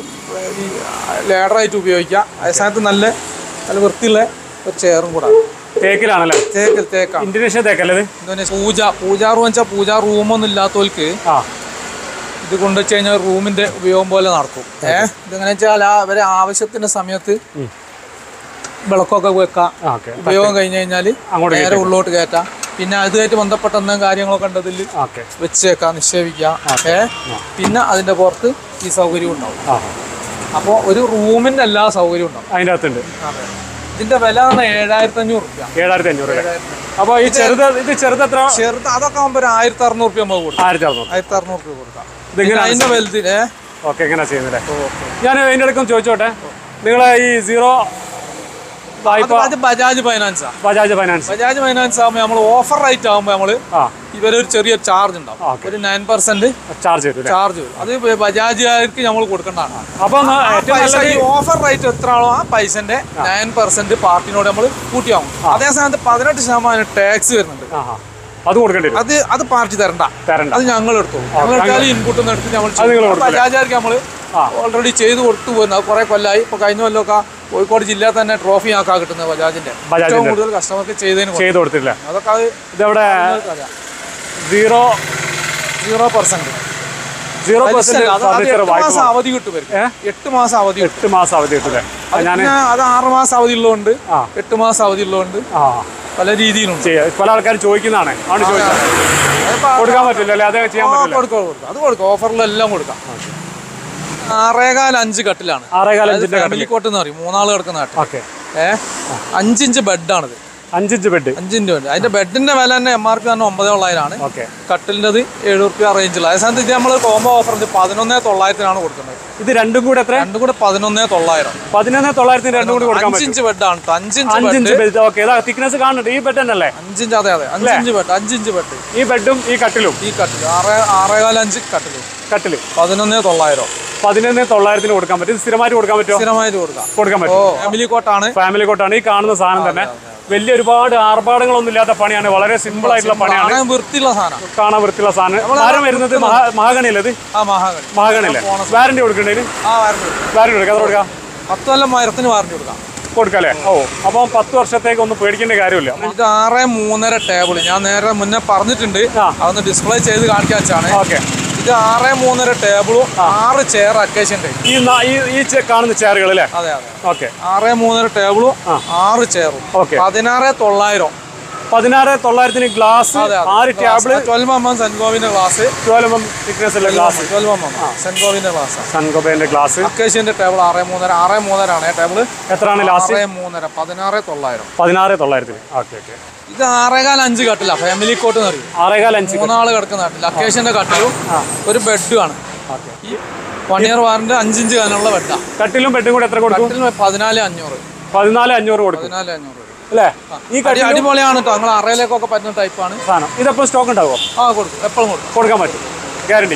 ലേഡറായിട്ട് ഉപയോഗിക്കാം അതേ സ്ഥാനത്ത് നല്ല നല്ല വൃത്തിയുള്ള ഒരു ചെയറും കൂടെ തേക്കിലാണല്ലേ തേക്ക് തേക്കാണ് ഇന്തോനേഷ്യ തേക്കല്ലേ ഇത് എന്തുപോലെ പൂജ പൂജാ റൂം വെച്ചാൽ പൂജാ റൂമൊന്നും ഇല്ലാത്തവർക്ക് ആ ഇത് കൊണ്ടുവച്ച് കഴിഞ്ഞാൽ റൂമിന്റെ ഉപയോഗം പോലെ നടക്കും ഏഹ് ഇതെങ്ങനെ വെച്ചാൽ ആ അവരെ ആവശ്യത്തിന്റെ സമയത്ത് വിളക്കൊക്കെ വെക്കാം ആ ഓക്കെ ഉപയോഗം കഴിഞ്ഞ് കഴിഞ്ഞാൽ അങ്ങോട്ട് നേരെ ഉള്ളോട്ട് കയറ്റാം പിന്നെ അതുമായിട്ട് ബന്ധപ്പെട്ട എന്തെങ്കിലും കാര്യങ്ങളൊക്കെ ഉണ്ടതിൽ ഓക്കെ വെച്ചേക്കാം നിക്ഷേപിക്കാം ഏ പിന്നെ അതിന്റെ പുറത്ത് ഈ സൗകര്യം ഉണ്ടാവും ആ അപ്പോൾ ഒരു റൂമിന്റെ എല്ലാ സൗകര്യവും ഉണ്ടാവും അതിൻ്റെ അകത്തുണ്ട് ഇതിന്റെ വില പറഞ്ഞാൽ ഏഴായിരത്തി അഞ്ഞൂറ് റുപ്യ ഏഴായിരത്തി അഞ്ഞൂറ് അല്ലേ അപ്പോൾ ഈ ചെറുത് ഇത് ചെറുത് എത്ര ചെറുത് അതൊക്കെ ആകുമ്പോൾ ഒരു ആയിരത്തി അറുന്നൂറ് റുപ്യ നമുക്ക് കൊടുക്കാം ആയിരത്തി അറുന്നൂറ് ആയിരത്തി അറുന്നൂറ് രൂപ കൊടുക്കാം ഇതിങ്ങനെ പിന്നെ അതിന്റെ വലുതിന് ഓക്കെ എങ്ങനെയാ ചെയ്യുന്നത് ഞാൻ അതിൻ്റെ ഇടയ്ക്കും ചോദിച്ചോട്ടെ നിങ്ങളെ ഈ സീറോ വായ്പ അത് ബജാജ് ഫൈനാൻസാ ബജാജ് ഫൈനാൻസ് ബജാജ് ഫൈനാൻസ് ആകുമ്പോൾ നമ്മൾ ഓഫർ റേറ്റ് ആകുമ്പോൾ നമ്മൾ ആ ഇവരൊരു ചെറിയ ചാർജ് ഉണ്ടാവും ഓക്കെ. ഒരു നയൻ പെർസെന്റ് ചാർജ് ചെയ്തു അല്ലേ ചാർജ് വരും അത് ബജാജുകാർക്ക് നമ്മൾ കൊടുക്കേണ്ടതാണ് അപ്പോൾ ഒന്ന് ഏറ്റവും പൈസ നല്ലത് ഈ ഓഫർ റേറ്റ് എത്ര ആണോ ആ പൈസന്റെ നയൻ പെർസെന്റ് പാർട്ടിനോട് നമ്മൾ കൂട്ടിയാവും അതേ സമയത്ത് പതിനെട്ട് ശതമാനം ടാക്സ് വരുന്നുണ്ട് ആ ആ അത് കൊടുക്കേണ്ടി വരും അത് അത് പാർട്ടി തരണ്ട തരണ്ട അത് ഞങ്ങൾ എടുത്തു ഞങ്ങൾ എടുത്താൽ ഇൻപുട്ട് എടുത്ത് നമ്മൾ അത് നിങ്ങൾ കൊടുക്കില്ല. ബജാജുകാർക്ക് നമ്മൾ ആ. ഓൾറെഡി ചെയ്ത് കൊടുത്തു പോകുന്നത് അത് കുറെ കൊല്ലമായി ഇപ്പൊ കഴിഞ്ഞ കൊല്ലമൊക്കെ കോഴിക്കോട് ജില്ലയിൽ തന്നെ ട്രോഫി ആക്കാ കിട്ടുന്നത് ബജാജിന്റെ ബജാജിന്റെ. ഏറ്റവും കൂടുതൽ കസ്റ്റമർക്ക് ചെയ്തതിന് കൊടുക്കും. ചെയ്ത് കൊടുത്തില്ല അതൊക്കെ അത് ഇതെവിടെ zero zero percent zero percent furniture എട്ട് വായ്പ മാസം അവധി കിട്ടും ഇവർക്ക്. ഏ? എട്ട് മാസം അവധി കിട്ടും എട്ട് മാസം അവധി കിട്ടില്ലേ അത് ഞാൻ പിന്നെ അത് ആറ് മാസം അവധി ഉള്ളതുകൊണ്ട് ആ. എട്ട് മാസം അവധി ഉള്ളതുകൊണ്ട് ആ പല രീതിയിലുണ്ട് ചെയ്യാം പല ആൾക്കാരും ചോദിക്കുന്നതാണ് ആണ് ചോദിച്ചത് അതിപ്പോ കൊടുക്കാൻ പറ്റില്ല അല്ലേ അതേ ചെയ്യാൻ ആ, പറ്റില്ല കൊടുക്കാം കൊടുക്കാം അത് കൊടുക്കാം ഓഫറിലെല്ലാം കൊടുക്കാം ആറേകാൽ അഞ്ച് കട്ടിലാണ് ആറേകാൽ അഞ്ചിന്റെ ഫാമിലി കോട്ട് എന്ന് പറയും മൂന്നാള് കിടക്കുന്ന കട്ടിൽ ഓക്കെ ഏ അഞ്ചിഞ്ച് ബെഡാണിത് അഞ്ചിഞ്ച് ബെഡ് അഞ്ചിഞ്ച് ബെഡ് അതിന്റെ ബെഡിന്റെ വില തന്നെ എം ആർ പി പറഞ്ഞാൽ ഒമ്പത് തൊള്ളായിരമാണ് ഓക്കെ കട്ടിലിൻ്റെത് ഏഴ് റുപ്യ റേഞ്ചിൽ അതേ സമയത്ത് ഇത് നമ്മൾ കോംബോ ഓഫർ പതിനൊന്നേ തൊള്ളായിരത്തിനാണ് കൊടുക്കുന്നത് ഇത് രണ്ടും കൂടെ എത്ര രണ്ടും കൂടെ പതിനൊന്നേ തൊള്ളായിരം പതിനൊന്ന് തൊള്ളായിരത്തിന് രണ്ടും കൂടി കൊടുക്കാൻ പറ്റും അഞ്ചിഞ്ച് ബെഡാണ് കേട്ടോ അഞ്ചിഞ്ച് ബെഡ് അഞ്ചിഞ്ച് ബെഡ് ഓക്കെ ഇതാ തിക്നെസ് കാണുന്നുണ്ട് ഈ ബെഡ് തന്നെയല്ലേ അഞ്ചിഞ്ച് അതെ അതെ അഞ്ചിഞ്ച് ബെഡ് അഞ്ചിഞ്ച് ബെഡ് ഈ ബെഡും ഈ കട്ടിലും ഈ കട്ടിൽ ആറേ ആറേകാൽ അഞ്ച് കട്ടിലും കട്ടില് പതിനൊന്നേ തൊള്ളായിരം പതിനൊന്ന് തൊള്ളായിരത്തിന് കൊടുക്കാൻ പറ്റും ഇത് സ്ഥിരമായിട്ട് കൊടുക്കാൻ പറ്റുമോ സ്ഥിരമായിട്ട് കൊടുക്കാം കൊടുക്കാൻ ഓ പറ്റും ഫാമിലി കോട്ടാണ് ഫാമിലി കോട്ടാണ് ഈ കാണുന്ന സാധനം തന്നെ വലിയ ഒരുപാട് ആർഭാടങ്ങളൊന്നും ഇല്ലാത്ത പണിയാണ് വളരെ സിമ്പിൾ ആയിട്ടുള്ള പണിയാണ് കാണാൻ വൃത്തിയുള്ള സാധനം കാണാൻ വൃത്തിയുള്ള സാധനം മരം വരുന്നത് മഹാഗണിയല്ലേ ഇത് ആ മഹാഗണി മഹാഗണിയല്ലേ വാറന്റി കൊടുക്കണ്ടേന് ആ വാറണ്ടി കൊടുക്കാം വാറന്റി കൊടുക്കാം എത്ര കൊടുക്കാം പത്ത് കൊല്ലം മരത്തിന് വാറണ്ടി കൊടുക്കാം കൊടുക്കല്ലേ ഓ അപ്പം പത്ത് വർഷത്തേക്ക് ഒന്നും പേടിക്കേണ്ട കാര്യമില്ല ഇത് ആറ് മൂന്നര ടേബിൾ ഞാൻ നേരെ മുന്നേ പറഞ്ഞിട്ടുണ്ട് ആ. അതൊന്ന് ഡിസ്പ്ലേ ചെയ്ത് കാണിക്കാൻ വെച്ചാണ് ഓക്കെ ഇത് ആറ് മൂന്നര ടേബിളും ആറ് ചെയർ അക്കേഷ്യൻ്റെ ഈ നാ- ഈ ഈ ചെ- കാണുന്ന ചെയറുകൾ അല്ലേ അതെ അതെ ഓക്കെ ആറ് മൂന്നര ടേബിളും ആ. ആറ് ചെയറും ഓക്കെ പതിനാറ് തൊള്ളായിരം പതിനാറ് തൊള്ളായിരത്തിന് ഗ്ലാസ് അതെ ആറ് ടാബ്ല് ട്വൽവ് എം എം സെൻഗോവിന്റെ ഗ്ലാസ് ട്വൽവ് എം തിക്നെസ് ഉള്ള ഗ്ലാസ് ട്വൽവ് എം എം സെൻഗോവിന്റെ ഗ്ലാസ് സൺഗോബേന്റെ ഗ്ലാസ് അക്കേഷ്യന്റെ ടേബിൾ ആറ് മൂന്നര ആറ് മൂന്നര ആണ് ടേബിൾ എത്രയാണ് ലാസ്റ്റ് ആറ് മൂന്നര പതിനാറ് തൊള്ളായിരം പതിനാറ് തൊള്ളായിരത്തിന് ഓക്കെ ഓക്കെ ഇത് ആറേകാൽ അഞ്ച് കട്ടില്ല ഫാമിലി കോട്ട് എന്ന് പറയും ആറേകാൽ അഞ്ച് മൂന്നാള് കിടക്കുന്ന കട്ടില്ല അക്കേഷ്യന്റെ കട്ടിലും ഒരു ബെഡും ആണ് ഓക്കെ ഈ വൺ ഇയർ വാറിന്റെ അഞ്ചിഞ്ച് കാനുള്ള ബെഡാണ് കട്ടിലും ബെഡും കൂടെ എത്ര കൊടുക്കും കട്ടിൽ പതിനാല് അഞ്ഞൂറ് പതിനാല് അഞ്ഞൂറ് കൊടുക്കും പതിനാല് അഞ്ഞൂറ് വരും. അല്ലേ ഈ അടി- കട്ടിലും അടിപൊളിയാണ് കേട്ടോ നിങ്ങൾ അറയിലേക്കൊക്കെ പറ്റുന്ന ടൈപ്പാണ് സാധനം ഇതെപ്പോൾ സ്റ്റോക്ക് ഉണ്ടാവുമോ ആ കൊടുക്കും എപ്പോഴും കൊടുക്കും കൊടുക്കാൻ പറ്റും ഗ്യാരണ്ടി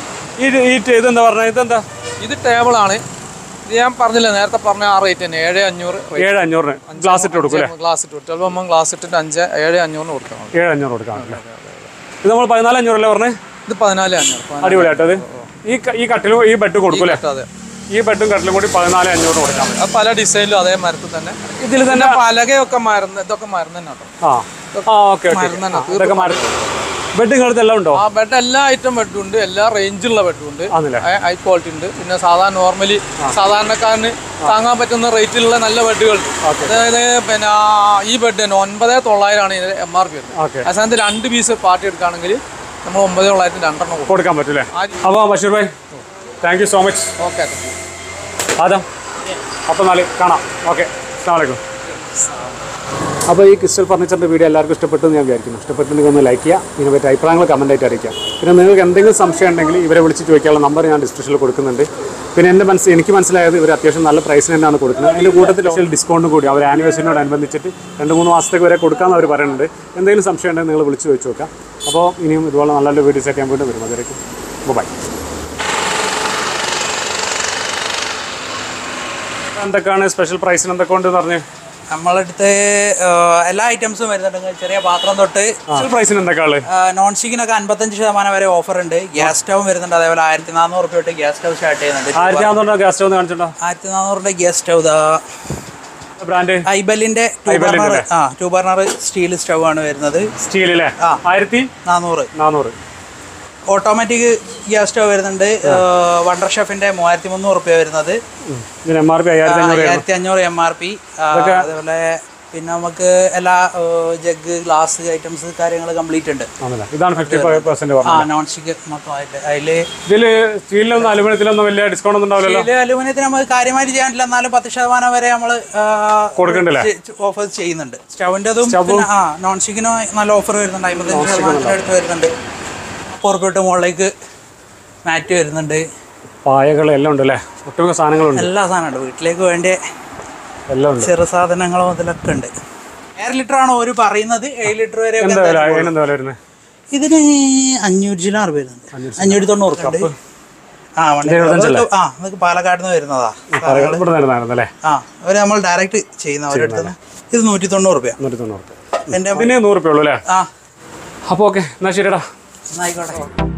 ഈ ഈ ഇതെന്താ പറഞ്ഞത് ഇതെന്താ ഇത് ടേബിളാണ് ഇത് ഞാൻ പറഞ്ഞില്ല നേരത്തെ പറഞ്ഞ ആ റേറ്റ് തന്നെ ഏഴ് അഞ്ഞൂറ് ഏഴ് അഞ്ഞൂറിന് ഗ്ലാസ് ഇട്ട് കൊടുക്കും അല്ലേ ഗ്ലാസ് ഇട്ട് ട്വൽവ് എം എം ഗ്ലാസ് ഇട്ടിട്ട് അഞ്ച് ഏഴ് അഞ്ഞൂറിന് കൊടുക്കണം ഏഴ് അഞ്ഞൂറ് കൊടുക്കാം അല്ലേ ഇത് നമ്മൾ പതിനാല് അഞ്ഞൂറല്ലേ പറഞ്ഞത് ഇത് പതിനാല് അഞ്ഞൂറ് പതിനാല് അടിപൊളിയാട്ടോ ഇത് ഈ ക- ഈ കട്ടിലും ഈ ബെഡ് കൊടുക്കും അല്ലേ അതെ ഈ ബെഡും കട്ടിലും കൂടി പതിനാല് അഞ്ഞൂറ് കൊടുക്കാം അത് പല ഡിസൈനിലും അതേ മരത്തിൽ തന്നെ ഇതിൽ തന്നെ പിന്നെ പലകയൊക്കെ മരുന്ന് ഇതൊക്കെ മരുന്ന് തന്നെ കേട്ടോ ആ ആ ഓക്കെ ഓക്കെ മരുന്ന് തന്നെ ഇതൊക്കെ മാറി ബെഡ് നിങ്ങളടുത്ത് എല്ലാം ഉണ്ടോ ആ ബെഡ് എല്ലാ ഐറ്റം ബെഡും ഉണ്ട് എല്ലാ റേഞ്ചുള്ള ബെഡും ഉണ്ട് ആണല്ലേ ഹൈ ക്വാളിറ്റി ഉണ്ട് പിന്നെ സാധാരണ നോർമലി സാധാരണക്കാരന് താങ്ങാൻ പറ്റുന്ന റേറ്റിലുള്ള നല്ല ബെഡുകൾ അതായത് പിന്നെ ഈ ബെഡ് തന്നെ ഒൻപത് തൊള്ളായിരമാണ് ഇതിന് എം ആർ പി വരുന്നത് ഓക്കെ ആ സ്ഥാനത്ത് രണ്ട് പീസ് പാർട്ടി എടുക്കുകയാണെങ്കിൽ നമ്മൾ ഒമ്പത് തൊള്ളായിരത്തി രണ്ടെണ്ണം കൊടുക്കും കൊടുക്കാൻ പറ്റൂലേ ആ- അപ്പോൾ Basheer bhai thank you so much okay Adam അപ്പോൾ നാളെ കാണാം ഓക്കെ അസ്സാം വലൈക്കും അപ്പോൾ ഈ ക്രിസ്റ്റൽ ഫർണിച്ചറിൻ്റെ വീഡിയോ എല്ലാവർക്കും ഇഷ്ടപ്പെട്ടു എന്ന് ഞാൻ വിചാരിക്കുന്നു ഇഷ്ടപ്പെട്ടെങ്കിൽ ഒന്ന് ലൈക്ക് ചെയ്യുക ഇതിനെ പറ്റി അഭിപ്രായങ്ങൾ കമൻ്റ് ആയിട്ട് അറിയിക്കുക പിന്നെ നിങ്ങൾക്ക് എന്തെങ്കിലും സംശയം ഉണ്ടെങ്കിൽ ഇവരെ വിളിച്ച് ചോദിക്കാനുള്ള നമ്പർ ഞാൻ ഡിസ്ക്രിപ്ഷനിൽ കൊടുക്കുന്നുണ്ട് പിന്നെ എൻ്റെ മനസ്സിൽ എനിക്ക് മനസ്സിലായത് ഇവർ അത്യാവശ്യം നല്ല പ്രൈസിന് തന്നെയാണ് കൊടുക്കുന്നത് അതിൻ്റെ കൂട്ടത്തിൽ സ്പെഷ്യൽ ഡിസ്കൗണ്ട് കൂടി അവർ ആനിവേഴ്സറിനോട് അനുബന്ധിച്ചിട്ട് രണ്ട് മൂന്ന് മാസത്തേക്ക് വരെ കൊടുക്കാമെന്ന് അവർ പറയുന്നുണ്ട് എന്തെങ്കിലും സംശയം ഉണ്ടെങ്കിൽ നിങ്ങൾ വിളിച്ച് ചോദിച്ചു നോക്കാം അപ്പോൾ ഇനിയും ഇതുപോലെ നല്ല നല്ല വീഡിയോസ് ഒക്കെ ഞാൻ വീണ്ടും വരും അതിലേക്ക് ബൈ എന്തൊക്കെയാണ് സ്പെഷ്യൽ പ്രൈസിന് എന്തൊക്കെ ഉണ്ടെന്ന് പറഞ്ഞ് നമ്മളടുത്ത് എല്ലാ ഐറ്റംസും വരുന്നുണ്ട് ചെറിയ പാത്രം തൊട്ട് സ്പെഷ്യൽ പ്രൈസിന് എന്തൊക്കെയാണ് നോൺ സ്റ്റിക്കിനൊക്കെ അൻപത്തഞ്ച് ശതമാനം വരെ ഓഫർ ഉണ്ട് ഗ്യാസ് സ്റ്റവ് വരുന്നുണ്ട് അതേപോലെ ആയിരത്തി നാനൂറ് റുപ്യ തൊട്ട് ഗ്യാസ് സ്റ്റവ് സ്റ്റാർട്ട് ചെയ്യുന്നുണ്ട് ആയിരത്തി നാന്നൂറ് ഗ്യാസ് സ്റ്റവ് കാണിച്ചിട്ടുണ്ടോ ആയിരത്തി നാനൂറിന്റെ ഗ്യാസ് സ്റ്റവ് ഇതാ ബ്രാൻഡ് ഐബലിന്റെ ടൂ ബർണർ ആ ടൂ ബർണർ സ്റ്റീൽ സ്റ്റവ് ആണ് വരുന്നത് സ്റ്റീലിലെ ആ. ആയിരത്തി നാനൂറ് നാനൂറ് ഓട്ടോമാറ്റിക് ഗ്യാസ് സ്റ്റവ് വരുന്നുണ്ട് വണ്ടർ ഷെഫിന്റെ മൂവായിരത്തി മുന്നൂറ് റുപ്യ വരുന്നത് ഇതിന് എം ആർ പി അയ്യായിരത്തി അഞ്ഞൂറ് അയ്യായിരത്തി അഞ്ഞൂറ് എം ആർ പി അതേപോലെ പിന്നെ നമുക്ക് എല്ലാ ജഗ് ഗ്ലാസ് ഐറ്റംസ് കാര്യങ്ങൾ കംപ്ലീറ്റ് ഉണ്ട് ആണല്ലേ ഇതാണ് ഫിഫ്റ്റി ഫൈവ് പെർസെന്റ് ആ നോൺ സ്റ്റിക്ക് മൊത്തമായിട്ട് അതിൽ ഇതില് സ്റ്റീലിലൊന്നും അലുമിനിയത്തിലൊന്നും വലിയ ഡിസ്കൗണ്ട് ഒന്നും ഉണ്ടാവില്ലല്ലോ സ്റ്റീല് അലുമിനിയത്തിന് നമുക്ക് കാര്യമായിട്ട് ചെയ്യാനില്ല എന്നാലും പത്ത് ശതമാനം വരെ നമ്മൾ കൊടുക്കണ്ടല്ലേ? ഓഫർ ചെയ്യുന്നുണ്ട് സ്റ്റവിൻ്റെതും പിന്നെ ആ നോൺ സ്റ്റിക്കിനും നല്ല ഓഫർ വരുന്നുണ്ട് അമ്പത്തഞ്ച് ശതമാനത്തിന് അടുത്ത് വരുന്നുണ്ട് പുറത്തോട്ട് മുകളിലേക്ക് മാറ്റ് വരുന്നുണ്ട് പായകൾ എല്ലാം ഉണ്ട് അല്ലേ ഒട്ടുമിക്ക സാധനങ്ങളുണ്ട് എല്ലാ സാധനമുണ്ട് വീട്ടിലേക്ക് വേണ്ടിയ എല്ലാം ഉണ്ട് ചെറു സാധനങ്ങളും ഇതിലൊക്കെ ഉണ്ട് ഏഴ് ലിറ്റർ ആണ് ഒരു പറയുന്നത് ഏഴ് ലിറ്റർ വരെ എന്താ വില അതിനെന്താ വില വരുന്നത് ഇതിന് അഞ്ഞൂറ്റി ചില്ലാറ് വരുന്നുണ്ട് അഞ്ഞൂറ്റി തൊണ്ണൂറ് ഉണ്ട് ആ വണ്ടി അതൊക്കെ- ആ അതൊക്കെ പാലക്കാട് നിന്ന് വരുന്നതാ ഇവിടെ നിന്നായിരുന്നു അല്ലേ ആ അവര് നമ്മൾ ഡയറക്റ്റ് ചെയ്യുന്ന അവരടുത്ത് ഇത് നൂറ്റി തൊണ്ണൂറ് രൂപ നൂറ്റി തൊണ്ണൂറ് എൻ്റെ ഇതിന് നൂറ് റുപ്യ ഉള്ളൂ അല്ലേ ആ അപ്പോൾ ഓക്കെ എന്നാൽ ശരിടാ എന്നായിക്കോട്ടെ